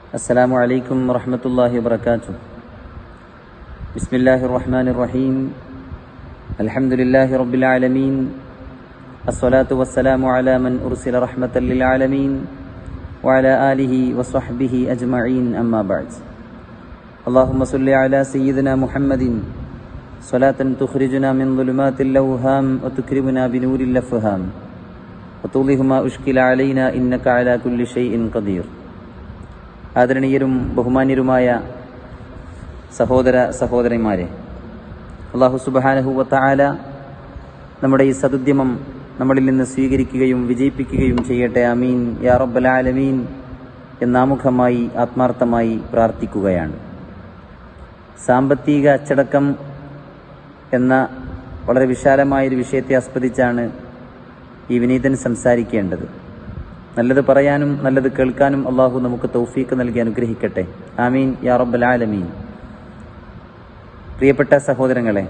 السلام عليكم ورحمة الله وبركاته بسم الله الرحمن الرحيم الحمد لله رب العالمين الصلاة والسلام على من أرسل رحمة للعالمين وعلى آله وصحبه أجمعين أما بعد اللهم صل على سيدنا محمد صلاة تخرجنا من ظلمات اللوهام وتكرمنا بنور الأفهام وتوضح ما أشكل علينا إنك على كل شيء قدير ആദരണീയരും ബഹുമാന്യരുമായ സഹോദര സഹോദരന്മാരെ അള്ളാഹു സുബാനഹുവത്താല നമ്മുടെ ഈ സതുദ്യമം നമ്മളിൽ നിന്ന് സ്വീകരിക്കുകയും വിജയിപ്പിക്കുകയും ചെയ്യട്ടെ അമീൻ യാ റബ്ബൽ ആലമീൻ എന്നാമുഖമായി ആത്മാർത്ഥമായി പ്രാർത്ഥിക്കുകയാണ് സാമ്പത്തിക അച്ചടക്കം എന്ന വളരെ വിശാലമായൊരു വിഷയത്തെ ആസ്പദിച്ചാണ് ഈ വിനീതൻ സംസാരിക്കേണ്ടത് നല്ലത് പറയാനും നല്ലത് കേൾക്കാനും അള്ളാഹു നമുക്ക് തൗഫീക്ക് നൽകി അനുഗ്രഹിക്കട്ടെ ആമീൻ യാ റബ്ബൽ ആലമീൻ പ്രിയപ്പെട്ട സഹോദരങ്ങളെ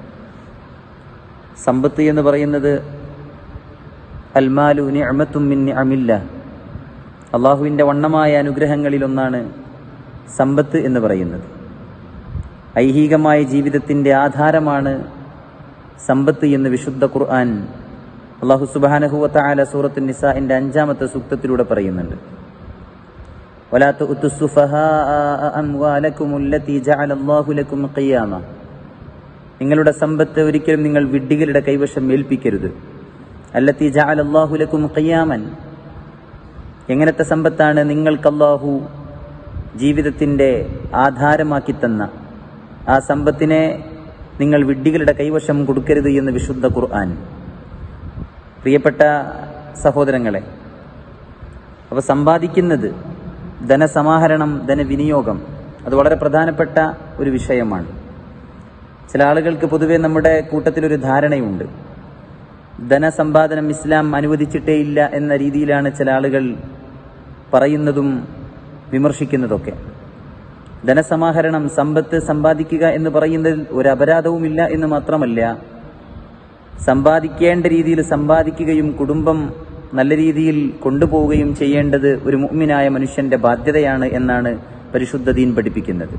സമ്പത്ത് എന്ന് പറയുന്നത് അൽമാലു നിഅമത്തും മിൻ നിഅമില്ല അള്ളാഹുവിൻ്റെ വണ്ണമായ അനുഗ്രഹങ്ങളിലൊന്നാണ് സമ്പത്ത് എന്ന് പറയുന്നത് ഐഹികമായ ജീവിതത്തിൻ്റെ ആധാരമാണ് സമ്പത്ത് എന്ന് വിശുദ്ധ ഖുർആൻ അള്ളാഹു സുബാനഹുവല സൂറത്ത് നിസാഇന്റെ അഞ്ചാമത്തെ സൂക്തത്തിലൂടെ പറയുന്നുണ്ട് ولا تؤتوا السفهاء أموالكم التي جعل الله لكم قياما നിങ്ങളുടെ സമ്പത്ത് ഒരിക്കലും നിങ്ങൾ വിഡ്ഢികളുടെ കൈവശം ഏൽപ്പിക്കരുത് അല്ലത്തി ജഅല അല്ലാഹു ലക്കും ഖിയാമൻ എങ്ങനത്തെ സമ്പത്താണ് നിങ്ങൾക്ക് അല്ലാഹു ജീവിതത്തിന്റെ ആധാരമാക്കി തന്ന ആ സമ്പത്തിനെ നിങ്ങൾ വിഡ്ഢികളുടെ കൈവശം കൊടുക്കരുത് എന്ന് വിശുദ്ധ ഖുർആൻ പ്രിയപ്പെട്ട സഹോദരങ്ങളെ അപ്പോൾ സമ്പാദിക്കുന്നത് ധനസമാഹരണം ധനവിനിയോഗം അത് വളരെ പ്രധാനപ്പെട്ട ഒരു വിഷയമാണ് ചില ആളുകൾക്ക് പൊതുവെ നമ്മുടെ കൂട്ടത്തിലൊരു ധാരണയുണ്ട് ധനസമ്പാദനം ഇസ്ലാം അനുവദിച്ചിട്ടേയില്ല എന്ന രീതിയിലാണ് ചില ആളുകൾ പറയുന്നതും വിമർശിക്കുന്നതൊക്കെ ധനസമാഹരണം സമ്പത്ത് സമ്പാദിക്കുക എന്ന് പറയുന്നതിൽ ഒരു അപരാധവുമില്ല എന്ന് മാത്രമല്ല സമ്പാദിക്കേണ്ട രീതിയിൽ സമ്പാദിക്കുകയും കുടുംബം നല്ല രീതിയിൽ കൊണ്ടുപോവുകയും ചെയ്യേണ്ടത് ഒരു മുഗ്മിനായ മനുഷ്യന്റെ ബാധ്യതയാണ് എന്നാണ് പരിശുദ്ധ ദീൻ പഠിപ്പിക്കുന്നത്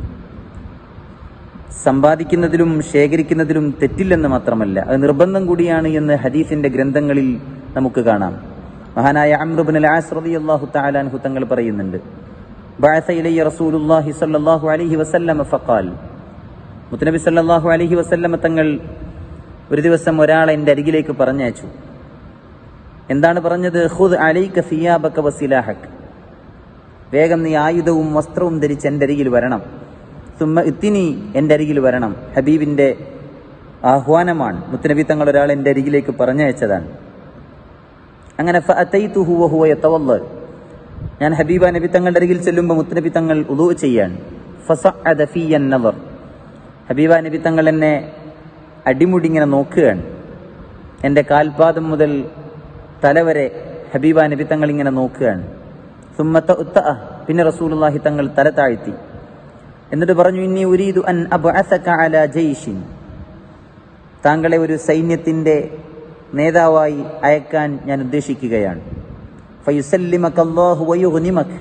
സമ്പാദിക്കുന്നതിലും ശേഖരിക്കുന്നതിലും തെറ്റില്ലെന്ന് മാത്രമല്ല അത് നിർബന്ധം കൂടിയാണ് എന്ന് ഹദീസിന്റെ ഗ്രന്ഥങ്ങളിൽ നമുക്ക് കാണാം മഹാനായ അമ്രുബിൻ അള്ളാഹു താലാൻഹു തങ്ങൾ പറയുന്നുണ്ട് بعث إلي رسول الله صلى الله عليه وسلم فقال മുത്തനബി സല്ലല്ലാഹു അലൈഹി വസല്ലമ തങ്ങൾ ഒരു ദിവസം ഒരാളെ എൻ്റെ അരികിലേക്ക് പറഞ്ഞയച്ചു എന്താണ് പറഞ്ഞത് ഖുദ് അലൈക സിയാബക വസിലാഹക് വേഗം നീ ആയുധവും വസ്ത്രവും ധരിച്ച് എൻ്റെ അരികിൽ വരണം സുമ്മ ഇത്തിനി എൻ്റെ അരികിൽ വരണം ഹബീബിൻ്റെ ആഹ്വാനമാണ് മുത്തനബി തങ്ങൾ ഒരാൾ എൻ്റെ അരികിലേക്ക് പറഞ്ഞയച്ചതാണ് അങ്ങനെ ഫഅതൈതുഹു വഹുവ യതവല്ലൽ ഞാൻ ഹബീബ നബി തങ്ങളുടെ അരികിൽ ചെല്ലുമ്പോൾ മുത്തനബി തങ്ങൾ ഉദു ചെയ്യാൻ ഫസഅദ ഫിയൻ നദർ ഹബീബ നബി തങ്ങൾ എന്നെ അടിമുടി ഇങ്ങനെ നോക്കുകയാണ് എൻ്റെ കാൽപാദം മുതൽ തലവരെ ഹബീബ നബി തങ്ങൾ ഇങ്ങനെ നോക്കുകയാണ് സുമ്മത്ത ഉത്ത പിന്നെ റസൂലുള്ളാഹി തങ്ങൾ തല താഴ്ത്തി എന്നിട്ട് പറഞ്ഞു ഇന്നി ഉരീദു അൻ അബ്അസക അലാ ജയ്ഷിൻ താങ്കളെ ഒരു നേതാവായി അയക്കാൻ ഞാൻ ഉദ്ദേശിക്കുകയാണ് ഫയുസല്ലിമകല്ലാഹു വയുഗ്നിമക്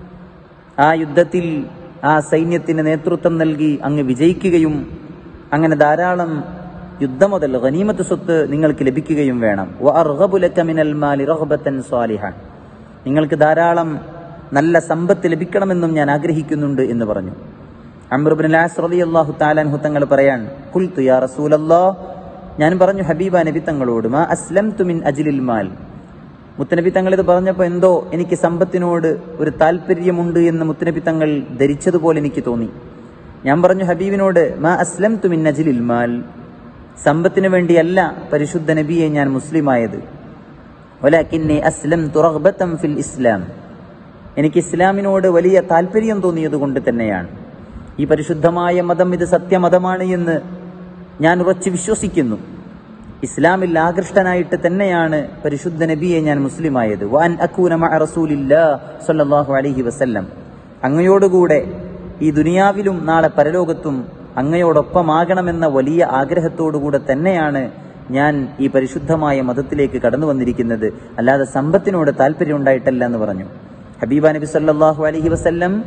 ആ യുദ്ധത്തിൽ ആ സൈന്യത്തിന് നേതൃത്വം നൽകി അങ്ങ് വിജയിക്കുകയും അങ്ങനെ ധാരാളം യുദ്ധം മുതൽ ഗനീമത്ത് സ്വത്ത് നിങ്ങൾക്ക് ലഭിക്കുകയും വേണം നിങ്ങൾക്ക് ധാരാളം നല്ല സമ്പത്ത് ലഭിക്കണമെന്നും ഞാൻ ആഗ്രഹിക്കുന്നുണ്ട് എന്ന് പറഞ്ഞു അമ്രുബിൻ അള്ളാഹു താലാൻഹു തങ്ങൾ പറയാൻ കുൽത്തു യാ റസൂലല്ലാ ഞാൻ പറഞ്ഞു ഹബീബ നബി തങ്ങളോട് മാ അസ്ലം തുമിൻ അജിലിൽ മാൽ മുത്തനബി തങ്ങൾ ഇത് പറഞ്ഞപ്പോൾ എന്തോ എനിക്ക് സമ്പത്തിനോട് ഒരു താല്പര്യമുണ്ട് എന്ന് മുത്തനബി തങ്ങൾ ധരിച്ചതുപോലെ എനിക്ക് തോന്നി ഞാൻ പറഞ്ഞു ഹബീബിനോട് മാ അസ്ലം തുമിൻ അജിലിൽ മാൽ സമ്പത്തിന് വേണ്ടിയല്ല പരിശുദ്ധ നബിയെ ഞാൻ മുസ്ലിമായത് അസ്ലം ഫിൽ ഇസ്ലാം എനിക്ക് ഇസ്ലാമിനോട് വലിയ താല്പര്യം തോന്നിയത് കൊണ്ട് തന്നെയാണ് ഈ പരിശുദ്ധമായ മതം ഇത് സത്യമതമാണ് എന്ന് ഞാൻ ഉറച്ചു വിശ്വസിക്കുന്നു ഇസ്ലാമിൽ ആകൃഷ്ടനായിട്ട് തന്നെയാണ് പരിശുദ്ധ നബിയെ ഞാൻ മുസ്ലിമായത് വാൻ അക്കൂന റസൂലില്ലാഹു അലൈഹി വസല്ലം അങ്ങയോടുകൂടെ ഈ ദുനിയാവിലും നാളെ പരലോകത്തും അങ്ങയോടൊപ്പമാകണമെന്ന വലിയ ആഗ്രഹത്തോടുകൂടെ തന്നെയാണ് ഞാൻ ഈ പരിശുദ്ധമായ മതത്തിലേക്ക് കടന്നു വന്നിരിക്കുന്നത് അല്ലാതെ സമ്പത്തിനോട് താല്പര്യം ഉണ്ടായിട്ടല്ല എന്ന് പറഞ്ഞു ഹബീബ നബി സല്ലല്ലാഹു അലൈഹി വസല്ലം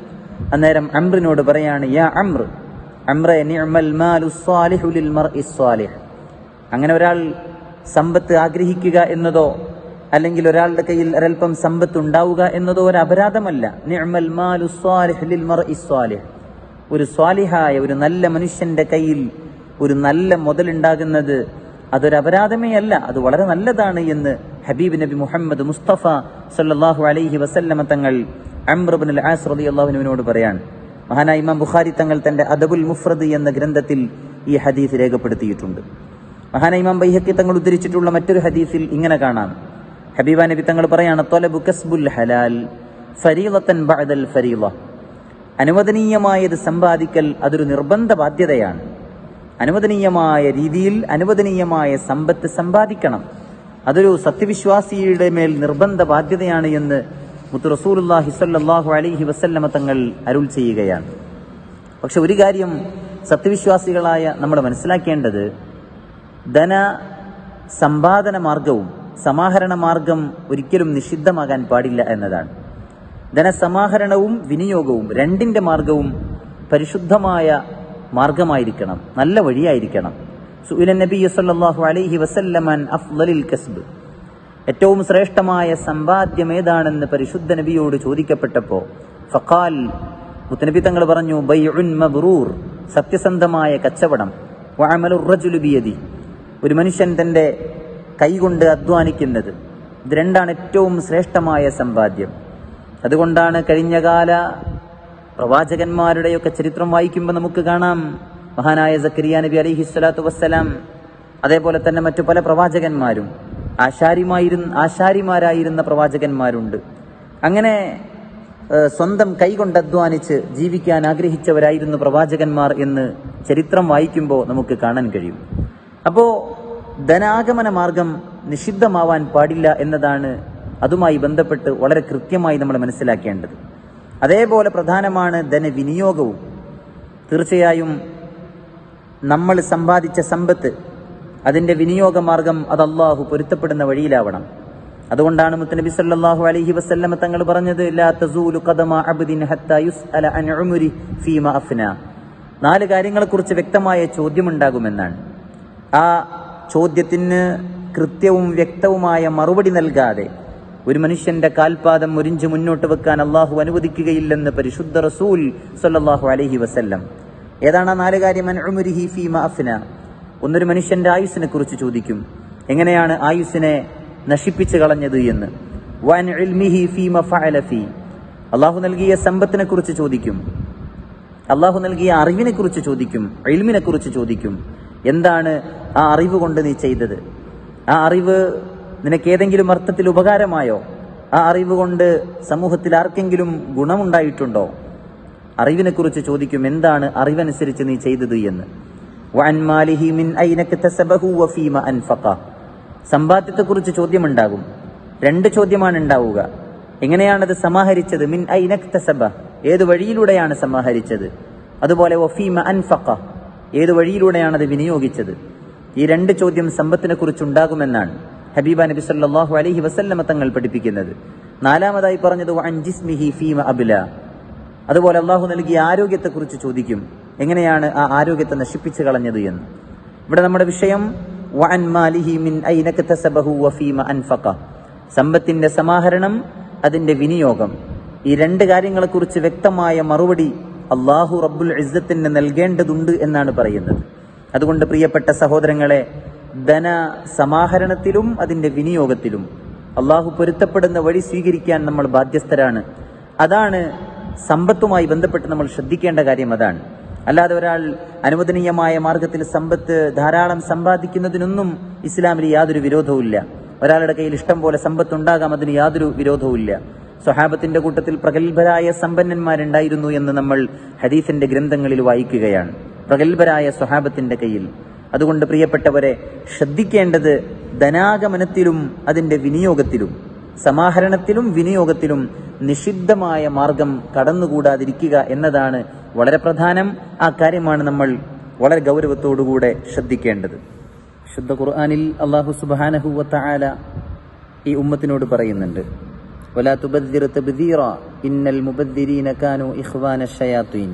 അന്നേരം അമ്രിനോട് പറയാണ് യാ അമ്ര അമ്രെ നിഅമൽ മാലു സ്വാലിഹു ലിൽ മർഇ സ്വാലിഹ് അങ്ങനെ ഒരാൾ സമ്പത്ത് ആഗ്രഹിക്കുക എന്നതോ അല്ലെങ്കിൽ ഒരാളുടെ കയ്യിൽ ഒരൽപ്പം സമ്പത്ത് ഉണ്ടാവുക എന്നതോ ഒരു അപരാധമല്ല നിഅമൽ മാലു സ്വാലിഹ് ലിൽ മർഇ സ്വാലിഹ് ഒരു സ്വാലിഹായ ഒരു നല്ല മനുഷ്യന്റെ കയ്യിൽ ഒരു നല്ല മുതലുണ്ടാകുന്നത് അതൊരു അപരാധമേ അല്ല അത് വളരെ നല്ലതാണ് എന്ന് ഹബീബ് നബി മുഹമ്മദ് മുസ്തഫ സല്ലല്ലാഹു അലൈഹി വസല്ലമ തങ്ങൾ അംറുബിൻ ആസ് റളിയല്ലാഹുവിനോട് പറയാണ് മഹാനായ ഇമാം ബുഖാരി തങ്ങൾ തന്റെ അദബുൽ മുഫ്രദ് എന്ന ഗ്രന്ഥത്തിൽ ഈ ഹദീസ് രേഖപ്പെടുത്തിയിട്ടുണ്ട് മഹാനായ ഇമാം ബൈഹക്കി തങ്ങൾ ഉദ്ധരിച്ചിട്ടുള്ള മറ്റൊരു ഹദീസിൽ ഇങ്ങനെ കാണാം ഹബീബ നബി തങ്ങൾ പറയാണ് തൊലബു കസ്ബുൽ ഹലാൽ ഫരീളത്തൻ ബഅദൽ ഫരീള അനുവദനീയമായത് സമ്പാദിക്കൽ അതൊരു നിർബന്ധ ബാധ്യതയാണ് അനുവദനീയമായ രീതിയിൽ അനുവദനീയമായ സമ്പത്ത് സമ്പാദിക്കണം അതൊരു സത്യവിശ്വാസിയുടെ മേൽ നിർബന്ധ ബാധ്യതയാണ് എന്ന് മുത്തു റസൂലുല്ലാഹി സ്വല്ലല്ലാഹു അലൈഹി വസല്ലമ തങ്ങൾ അരുൾ ചെയ്യുകയാണ് പക്ഷെ ഒരു കാര്യം സത്യവിശ്വാസികളായ നമ്മൾ മനസ്സിലാക്കേണ്ടത് ധന സമ്പാദന മാർഗവും സമാഹരണ മാർഗം ഒരിക്കലും നിഷിദ്ധമാകാൻ പാടില്ല എന്നതാണ് ധനസമാഹരണവും വിനിയോഗവും രണ്ടിന്റെ മാർഗവും പരിശുദ്ധമായ മാർഗമായിരിക്കണം നല്ല വഴിയായിരിക്കണം സുഇല നബി സല്ലല്ലാഹു അലൈഹി വസല്ലമൻ അഫ്ളലിൽ കസ്ബ് ഏറ്റവും ശ്രേഷ്ഠമായ സമ്പാദ്യം ഏതാണെന്ന് പരിശുദ്ധ നബിയോട് ചോദിക്കപ്പെട്ടപ്പോ ഫഖാൽ മുത്തനബി തങ്ങൾ പറഞ്ഞു ബൈഉൻ മബ്റൂർ സത്യസന്ധമായ കച്ചവടം വഅമലുർ റജുലു ബിയദി ഒരു മനുഷ്യൻ തന്റെ കൈകൊണ്ട് അധ്വാനിക്കുന്നത് ഇത് രണ്ടാണ് ഏറ്റവും ശ്രേഷ്ഠമായ സമ്പാദ്യം അതുകൊണ്ടാണ് കഴിഞ്ഞകാല പ്രവാചകന്മാരുടെയൊക്കെ ചരിത്രം വായിക്കുമ്പോൾ നമുക്ക് കാണാം മഹാനായ സക്കരിയ നബി അലൈഹി സ്വലാത്തു വസ്സലാം അതേപോലെ തന്നെ മറ്റു പല പ്രവാചകന്മാരും ആശാരിമായിരുന്ന ആശാരിമാരായിരുന്ന പ്രവാചകന്മാരുണ്ട് അങ്ങനെ ഏഹ്, സ്വന്തം കൈകൊണ്ട് അധ്വാനിച്ച് ജീവിക്കാൻ ആഗ്രഹിച്ചവരായിരുന്നു പ്രവാചകന്മാർ എന്ന് ചരിത്രം വായിക്കുമ്പോൾ നമുക്ക് കാണാൻ കഴിയും അപ്പോ ധനാഗമന മാർഗം നിഷിദ്ധമാവാൻ പാടില്ല എന്നതാണ് അതുമായി ബന്ധപ്പെട്ട് വളരെ കൃത്യമായി നമ്മൾ മനസ്സിലാക്കേണ്ടത് അതേപോലെ പ്രധാനമാണ് ധനവിനിയോഗവും തീർച്ചയായും നമ്മൾ സമ്പാദിച്ച സമ്പത്ത് അതിന്റെ വിനിയോഗ മാർഗം അത് അള്ളാഹു പൊരുത്തപ്പെടുന്ന വഴിയിലാവണം അതുകൊണ്ടാണ് മുത്തനബി സല്ലല്ലാഹു അലൈഹി വസല്ലമ തങ്ങൾ പറഞ്ഞത് ലാ തസൂലു ഖദമ അബ്ദിൻ ഹത്താ യുസ്അല അൻ ഉംരി ഫീമ അഫ്ന നാല് കാര്യങ്ങളെക്കുറിച്ച് വ്യക്തമായ ചോദ്യമുണ്ടാകുമെന്നാണ് ആ ചോദ്യത്തിന് കൃത്യവും വ്യക്തവുമായ മറുപടി നൽകാതെ ഒരു മനുഷ്യന്റെ കാൽപാദം ഒരിഞ്ച് മുന്നോട്ട് വെക്കാൻ അള്ളാഹു അനുവദിക്കുകയില്ലെന്ന് പരിശുദ്ധ റസൂൽ സല്ലല്ലാഹു അലൈഹി വസല്ലം ഏതാണ് ആ നാല് കാര്യം അൻ ഉംരിഹി ഫീമ അഫ്ന ഒന്നൊരു മനുഷ്യന്റെ ആയുസ്സിനെ കുറിച്ച് ചോദിക്കും എങ്ങനെയാണ് ആയുസ്സിനെ നശിപ്പിച്ചു കളഞ്ഞത് എന്ന് വൻ ഇൽമിഹി ഫീമ ഫഅല ഫീ അള്ളാഹു നൽകിയ സമ്പത്തിനെ കുറിച്ച് ചോദിക്കും അള്ളാഹു നൽകിയ അറിവിനെ കുറിച്ച് ചോദിക്കും ഇൽമിനെ കുറിച്ച് ചോദിക്കും എന്താണ് ആ അറിവ് കൊണ്ട് നീ ചെയ്തത് ആ അറിവ് നിനക്ക് ഏതെങ്കിലും അർത്ഥത്തിൽ ഉപകാരമായോ ആ അറിവ് കൊണ്ട് സമൂഹത്തിൽ ആർക്കെങ്കിലും ഗുണമുണ്ടായിട്ടുണ്ടോ അറിവിനെ കുറിച്ച് ചോദിക്കും എന്താണ് അറിവനുസരിച്ച് നീ ചെയ്തത് എന്ന് വഅൻ മാലിഹി മിൻ ഐന ഇക്തസബഹു വഫീമ അൻഫഖ സമ്പാദ്യത്തെക്കുറിച്ച് ചോദ്യമുണ്ടാകും രണ്ട് ചോദ്യമാണ് ഉണ്ടാവുക എങ്ങനെയാണത് സമാഹരിച്ചത് മിൻ ഐന ഇക്തസബ ഏത് വഴിയിലൂടെയാണ് സമാഹരിച്ചത് അതുപോലെ വഫീമ അൻഫഖ ഏത് വഴിയിലൂടെയാണ് അത് വിനിയോഗിച്ചത് ഈ രണ്ട് ചോദ്യം സമ്പത്തിനെ കുറിച്ച് ഉണ്ടാകുമെന്നാണ് ഹബീബ നബി സല്ലല്ലാഹു അലൈഹി വസല്ലമ തങ്ങൾ പഠിപ്പിക്കുന്നത് നാലാമതായി പറഞ്ഞത് വഅൻ ജിസ്മിഹി ഫീമ അബ്ല അതുപോലെ അള്ളാഹു നൽകിയ ആരോഗ്യത്തെക്കുറിച്ച് ചോദിക്കും എങ്ങനെയാണ് ആ ആരോഗ്യത്തെ നശിപ്പിച്ചു കളഞ്ഞത് എന്ന് ഇവിടെ നമ്മുടെ വിഷയം വഅൻ മാലിഹി മിൻ ഐന ഇക്തസബഹു വഫീമ അൻഫഖ സമ്പത്തിന്റെ സമാഹരണം അതിന്റെ വിനിയോഗം ഈ രണ്ട് കാര്യങ്ങളെക്കുറിച്ച് വ്യക്തമായ മറുപടി അള്ളാഹു റബ്ബുൽ ഇസ്സത്തിന് നൽകേണ്ടതുണ്ട് എന്നാണ് പറയുന്നത് അതുകൊണ്ട് പ്രിയപ്പെട്ട സഹോദരങ്ങളെ ധന സമാഹരണത്തിലും അതിന്റെ വിനിയോഗത്തിലും അള്ളാഹു പൊരുത്തപ്പെടുന്ന വഴി സ്വീകരിക്കാൻ നമ്മൾ ബാധ്യസ്ഥരാണ് അതാണ് സമ്പത്തുമായി ബന്ധപ്പെട്ട് നമ്മൾ ശ്രദ്ധിക്കേണ്ട കാര്യം അതാണ് അല്ലാതെ ഒരാൾ അനുവദനീയമായ മാർഗത്തിൽ സമ്പത്ത് ധാരാളം സമ്പാദിക്കുന്നതിനൊന്നും ഇസ്ലാമിൽ യാതൊരു വിരോധവുമില്ല ഒരാളുടെ കയ്യിൽ ഇഷ്ടം പോലെ സമ്പത്ത് ഉണ്ടാകാം അതിന് യാതൊരു വിരോധവുമില്ല സ്വഹാബത്തിന്റെ കൂട്ടത്തിൽ പ്രഗത്ഭരായ സമ്പന്നന്മാരുണ്ടായിരുന്നു എന്ന് നമ്മൾ ഹദീഫിന്റെ ഗ്രന്ഥങ്ങളിൽ വായിക്കുകയാണ് പ്രഗത്ഭരായ സ്വഹാബത്തിന്റെ കയ്യിൽ അതുകൊണ്ട് പ്രിയപ്പെട്ടവരെ ശ്രദ്ധിക്കേണ്ടത് ധനാഗമനത്തിലും അതിന്റെ വിനിയോഗത്തിലും സമാഹരണത്തിലും വിനിയോഗത്തിലും നിഷിദ്ധമായ മാർഗം കടന്നുകൂടാതിരിക്കുക എന്നതാണ് വളരെ പ്രധാനം ആ കാര്യമാണ് നമ്മൾ വളരെ ഗൗരവത്തോടുകൂടെ ശ്രദ്ധിക്കേണ്ടത് ശുദ്ധ ഖുർആാനിൽ അള്ളാഹു സുബാനഹുവത്ത ആല ഈ ഉമ്മത്തിനോട് പറയുന്നുണ്ട് ولا تبذر تبذيرا إن المبذرين كانوا إخوان الشياطين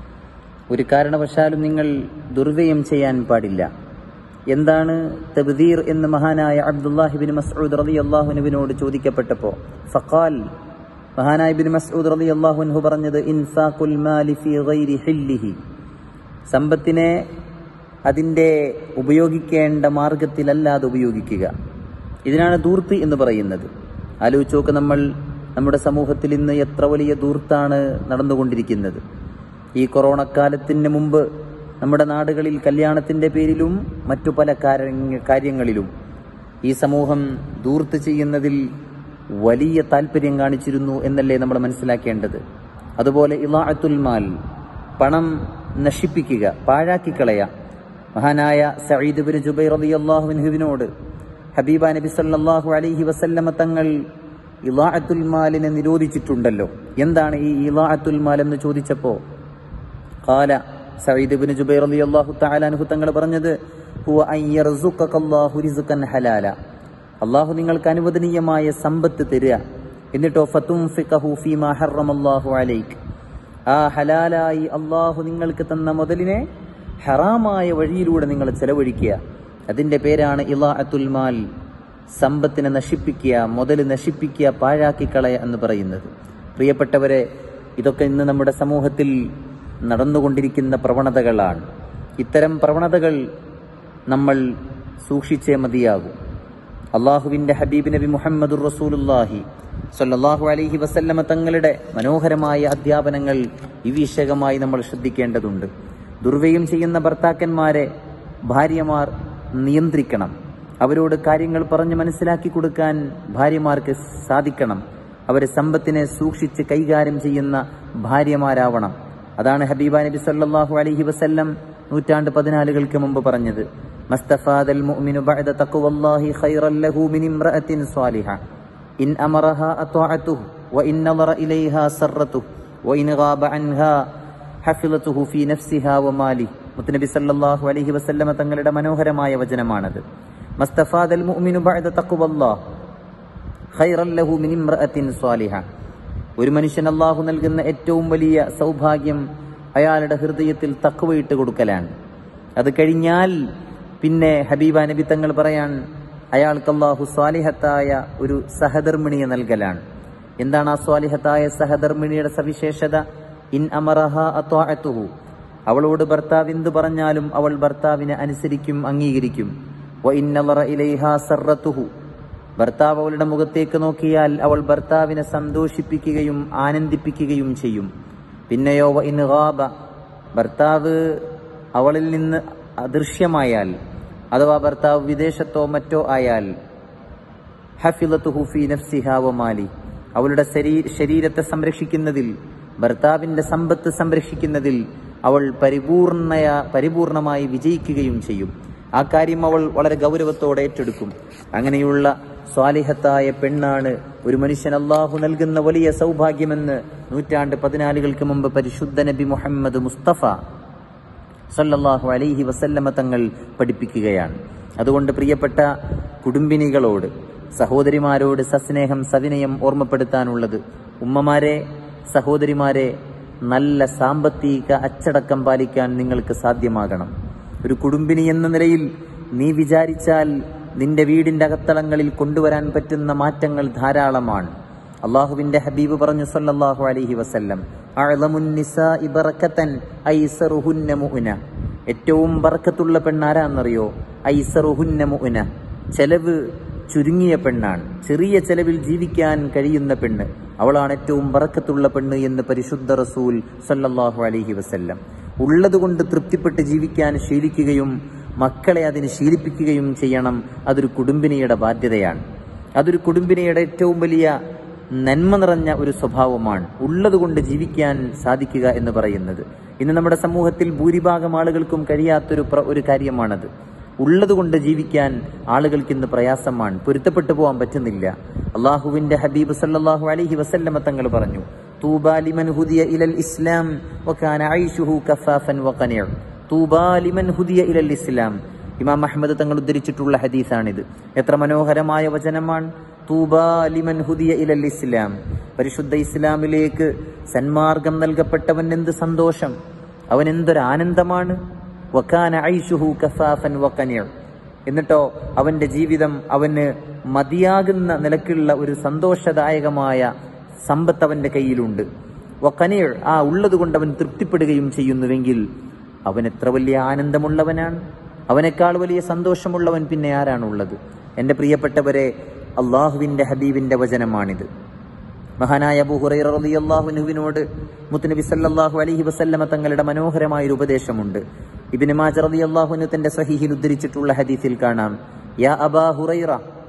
ഒരു കാരണവശാലും നിങ്ങൾ ദുർവ്യയം ചെയ്യാൻ പാടില്ല എന്താണ് തബ്ദീർ എന്ന് മഹാനായ അബ്ദുല്ലാഹിബിൻ മസ്ഊദ് റളി അള്ളാഹുനുവിനോട് ചോദിക്കപ്പെട്ടപ്പോൾ ഫഖാൽ മഹാനായ ബിൻ മസ്ഊദ് റളി അള്ളാഹുൻഹു പറഞ്ഞത് ഇൻഫാഖുൽ മാലി ഫീ ഗൈരി ഹില്ലിഹി സമ്പത്തിനെ അതിൻ്റെ ഉപയോഗിക്കേണ്ട മാർഗത്തിലല്ലാതെ ഉപയോഗിക്കുക ഇതിനാണ് ദൂർത്ത് എന്ന് പറയുന്നത് ആലോചിച്ച് നോക്ക് നമ്മൾ നമ്മുടെ സമൂഹത്തിൽ ഇന്ന് എത്ര വലിയ ദൂർത്താണ് നടന്നുകൊണ്ടിരിക്കുന്നത് ഈ കൊറോണക്കാലത്തിന് മുമ്പ് നമ്മുടെ നാടുകളിൽ കല്യാണത്തിന്റെ പേരിലും മറ്റു പല കാര്യ- കാര്യങ്ങളിലും ഈ സമൂഹം ദൂർത്ത് ചെയ്യുന്നതിൽ വലിയ താല്പര്യം കാണിച്ചിരുന്നു എന്നല്ലേ നമ്മൾ മനസ്സിലാക്കേണ്ടത് അതുപോലെ ഇലാഅത്തുൽ മാൽ പണം നശിപ്പിക്കുക പാഴാക്കിക്കളയ മഹാനായ സഈദ് ബിൻ ജുബൈർ റളിയല്ലാഹു അൻഹുവിനോട് ഹബീബ നബി സല്ലല്ലാഹു അലൈഹി വസല്ലമ തങ്ങൾ ഇലാഅത്തുൽ മാലിനെ നിരോധിച്ചിട്ടുണ്ടല്ലോ എന്താണ് ഈ ഇലാഅത്തുൽ മാൽ എന്ന് ചോദിച്ചപ്പോൾ قال സഈദ് ഇബ്നു ജുബൈർ റളിയല്ലാഹു തആല അൻഹു തങ്ങൾ പറഞ്ഞത് ഹുവ അൻ യർസുഖക അല്ലാഹു റിസ്ഖൻ ഹലാല അല്ലാഹു നിങ്ങൾക്ക് അനുവദനീയമായ സമ്പത്ത് തരിക എന്നിട്ടോ ഫതുംഫിഖഹു ഫീമാ ഹറമല്ലാഹു അലൈക് ആ ഹലാലായി അള്ളാഹു നിങ്ങൾക്ക് തന്ന മുതലിനെ ഹറാമായ വഴിയിലൂടെ നിങ്ങൾ ചെലവഴിക്കുക അതിന്റെ പേരാണ് ഇലാഅത്തുൽ മാൽ സമ്പത്തിനെ നശിപ്പിക്കുക മുതൽ നശിപ്പിക്കുക പാഴാക്കി കളയ എന്ന് പറയുന്നത് പ്രിയപ്പെട്ടവരെ ഇതൊക്കെ ഇന്ന് നമ്മുടെ സമൂഹത്തിൽ നടന്നുകൊണ്ടിരിക്കുന്ന പ്രവണതകളാണ് ഇത്തരം പ്രവണതകൾ നമ്മൾ സൂക്ഷിച്ചേ മതിയാകും അള്ളാഹുവിന്റെ ഹബീബ് നബി മുഹമ്മദുർ റസൂലുല്ലാഹി സല്ലല്ലാഹു അലൈഹി വസല്ലമ തങ്ങളുടെ മനോഹരമായ അധ്യാപനങ്ങൾ വിവിശകമായി നമ്മൾ ശ്രദ്ധിക്കേണ്ടതുണ്ട് ദുർവ്യയം ചെയ്യുന്ന ഭർത്താക്കന്മാരെ ഭാര്യമാർ നിയന്ത്രിക്കണം അവരോട് കാര്യങ്ങൾ പറഞ്ഞ് മനസ്സിലാക്കി കൊടുക്കാൻ ഭാര്യമാർക്ക് സാധിക്കണം അവരെ സമ്പത്തിനെ സൂക്ഷിച്ച് കൈകാര്യം ചെയ്യുന്ന ഭാര്യമാരാവണം അതാണ് ഹബീബ നബി സല്ലല്ലാഹു അലൈഹി വസല്ലം നൂറ്റാണ്ട് പതിനാലുകൾക്ക് മുമ്പ് പറഞ്ഞത് മസ്തഫാദൽ മുഅ്മിനു ബഅദ തഖ്വല്ലാഹി ഖൈറൻ ലഹു മിൻ ഇംറഅത്തിൻ സ്വാലിഹ ഇൻ അമറഹ അത്വഅതുഹു വഇൻ നദറ ഇലൈഹാ സറതുഹു വഇൻ ഗാബ അൻഹാ ഹഫിളതുഹു ഫീ നഫ്സിഹാ വമാലി മുത്തനബി സല്ലല്ലാഹു അലൈഹി വസല്ലമ തങ്ങളുടെ മനോഹരമായ വചനമാണത് മസ്തഫാദൽ മുഅ്മിനു ബഅദ തഖ്വല്ലാഹ് ഖൈറൻ ലഹു മിൻ ഇംറഅത്തിൻ സ്വാലിഹ ഒരു മനുഷ്യൻ അള്ളാഹു നൽകുന്ന ഏറ്റവും വലിയ സൗഭാഗ്യം അയാളുടെ ഹൃദയത്തിൽ തക്കവയിട്ട് കൊടുക്കലാണ് അത് കഴിഞ്ഞാൽ പിന്നെ ഹബീബ നബി തങ്ങൾ പറയാൻ അയാൾക്ക് അള്ളാഹു സ്വാലിഹത്തായ ഒരു സഹധർമ്മിണിയെ നൽകലാണ് എന്താണ് ആ സ്വാലിഹത്തായ സഹധർമ്മിണിയുടെ സവിശേഷത ഇൻ അമറഹ അത്വാഅത്തുഹു അവളോട് ഭർത്താവ് എന്തു പറഞ്ഞാലും അവൾ ഭർത്താവിനെ അനുസരിക്കും അംഗീകരിക്കും വ ഇന്നലറ ഇലൈഹാ സറത്തുഹു ഭർത്താവ് അവളുടെ മുഖത്തേക്ക് നോക്കിയാൽ അവൾ ഭർത്താവിനെ സന്തോഷിപ്പിക്കുകയും ആനന്ദിപ്പിക്കുകയും ചെയ്യും പിന്നെയോ വ ഇൻ ഗാബ ഭർത്താവ് അവളിൽ നിന്ന് അദൃശ്യമായാൽ അഥവാ ഭർത്താവ് വിദേശത്തോ മറ്റോ ആയാൽ ഹഫിലത്തുഹു ഫീ നഫ്സിഹാ വ മാലി അവളുടെ ശരീ- ശരീരത്തെ സംരക്ഷിക്കുന്നതിൽ ഭർത്താവിന്റെ സമ്പത്ത് സംരക്ഷിക്കുന്നതിൽ അവൾ പരിപൂർണയ പരിപൂർണമായി വിജയിക്കുകയും ചെയ്യും ആ കാര്യം അവൾ വളരെ ഗൗരവത്തോടെ ഏറ്റെടുക്കും അങ്ങനെയുള്ള സ്വാലിഹത്തായ പെണ്ണാണ് ഒരു മനുഷ്യൻ അള്ളാഹു നൽകുന്ന വലിയ സൗഭാഗ്യമെന്ന് നൂറ്റാണ്ട് പതിനാലുകൾക്ക് മുമ്പ് പരിശുദ്ധ നബി മുഹമ്മദ് മുസ്തഫ സല്ലല്ലാഹു അലൈഹി വസല്ലമ തങ്ങൾ പഠിപ്പിക്കുകയാണ് അതുകൊണ്ട് പ്രിയപ്പെട്ട കുടുംബിനികളോട് സഹോദരിമാരോട് സസ്നേഹം സവിനയം ഓർമ്മപ്പെടുത്താനുള്ളത് ഉമ്മമാരെ സഹോദരിമാരെ നല്ല സാമ്പത്തിക അച്ചടക്കം പാലിക്കാൻ നിങ്ങൾക്ക് സാധ്യമാകണം ഒരു കുടുംബിനി എന്ന നിലയിൽ നീ വിചാരിച്ചാൽ നിന്റെ വീടിന്റെ അകത്തളങ്ങളിൽ കൊണ്ടുവരാൻ പറ്റുന്ന മാറ്റങ്ങൾ ധാരാളമാണ് അള്ളാഹുവിന്റെ ഹബീബ് പറഞ്ഞു സല്ലല്ലാഹു അലൈഹി വസല്ലം അഅ്ലമുൻ നിസാഇ ബറക്കത്തൻ ഐസറുഹുന്ന മുഅ്ന ഏറ്റവും ബറക്കത്തുള്ള പെണ്ണാരാന്നറിയോ ഐസറുഹുന്ന മുഅ്ന ചെലവ് ചുരുങ്ങിയ പെണ്ണാണ് ചെറിയ ചെലവിൽ ജീവിക്കാൻ കഴിയുന്ന പെണ്ണ് അവളാണ് ഏറ്റവും ബറക്കത്തുള്ള പെണ്ണ് എന്ന് പരിശുദ്ധ റസൂൽ സല്ലല്ലാഹു അലൈഹി വസല്ലം ഉള്ളതുകൊണ്ട് തൃപ്തിപ്പെട്ട് ജീവിക്കാൻ ശീലിക്കുകയും മക്കളെ അതിന് ശീലിപ്പിക്കുകയും ചെയ്യണം അതൊരു കുടുംബിനിയുടെ ബാധ്യതയാണ് അതൊരു കുടുംബിനിയുടെ ഏറ്റവും വലിയ നന്മ നിറഞ്ഞ ഒരു സ്വഭാവമാണ് ഉള്ളതുകൊണ്ട് ജീവിക്കാൻ സാധിക്കുക എന്ന് പറയുന്നത് ഇന്ന് നമ്മുടെ സമൂഹത്തിൽ ഭൂരിഭാഗം ആളുകൾക്കും കഴിയാത്തൊരു പ്ര- ഒരു കാര്യമാണത് ഉള്ളതുകൊണ്ട് ജീവിക്കാൻ ആളുകൾക്ക് ഇന്ന് പ്രയാസമാണ് പൊരുത്തപ്പെട്ടു പോകാൻ പറ്റുന്നില്ല അള്ളാഹുവിന്റെ ഹബീബ് സല്ലല്ലാഹു അലൈഹി വസല്ലമ തങ്ങൾ പറഞ്ഞു തൂബാ ലിമൻ ഹുദിയ ഇലൽ ഇസ്ലാം വകാന ഐഷുഹു കഫാഫൻ വഖനിയ തൂബാ ലിമൻ ഹുദിയ ഇലൽ ഇസ്ലാം ഇമാം അഹമ്മദ് തങ്ങൾ ഉദ്ധരിച്ചിട്ടുള്ള ഹദീസാണിത് എത്ര മനോഹരമായ വചനമാണ് തൂബാ ലിമൻ ഹുദിയ ഇലൽ ഇസ്ലാം പരിശുദ്ധ ഇസ്ലാമിലേക്ക് സന്മാർഗം നൽകപ്പെട്ടവൻ എന്ത് സന്തോഷം അവൻ എന്തൊരു ആനന്ദമാണ് വക്കാന ഐഷുഹു കഫാഫൻ വക്കനിയർ എന്നിട്ടോ അവന്റെ ജീവിതം അവന് മതിയാകുന്ന നിലക്കുള്ള ഒരു സന്തോഷദായകമായ സമ്പത്ത് അവന്റെ കയ്യിലുണ്ട് വക്കനിയർ ആ ഉള്ളത് കൊണ്ട് അവൻ തൃപ്തിപ്പെടുകയും ചെയ്യുന്നുവെങ്കിൽ അവൻ എത്ര വലിയ ആനന്ദമുള്ളവനാണ് അവനേക്കാൾ വലിയ സന്തോഷമുള്ളവൻ പിന്നെ ആരാണുള്ളത് എൻ്റെ പ്രിയപ്പെട്ടവരെ അള്ളാഹുവിൻ്റെ ഹബീബിൻ്റെ വചനമാണിത് മഹാനായ അബൂ ഹുറൈറ റളിയല്ലാഹുവിനോട് മുത്തുനബി സല്ലല്ലാഹു അലൈഹി വസല്ലമ തങ്ങളുടെ മനോഹരമായ ഒരു ഉപദേശമുണ്ട് ഇബ്നു മാജ റളിയല്ലാഹുവിന് തന്റെ സഹീഹിൽ ഉദ്ധരിച്ചിട്ടുള്ള ഹദീസിൽ കാണാം യാ അബാ ഹുറൈറ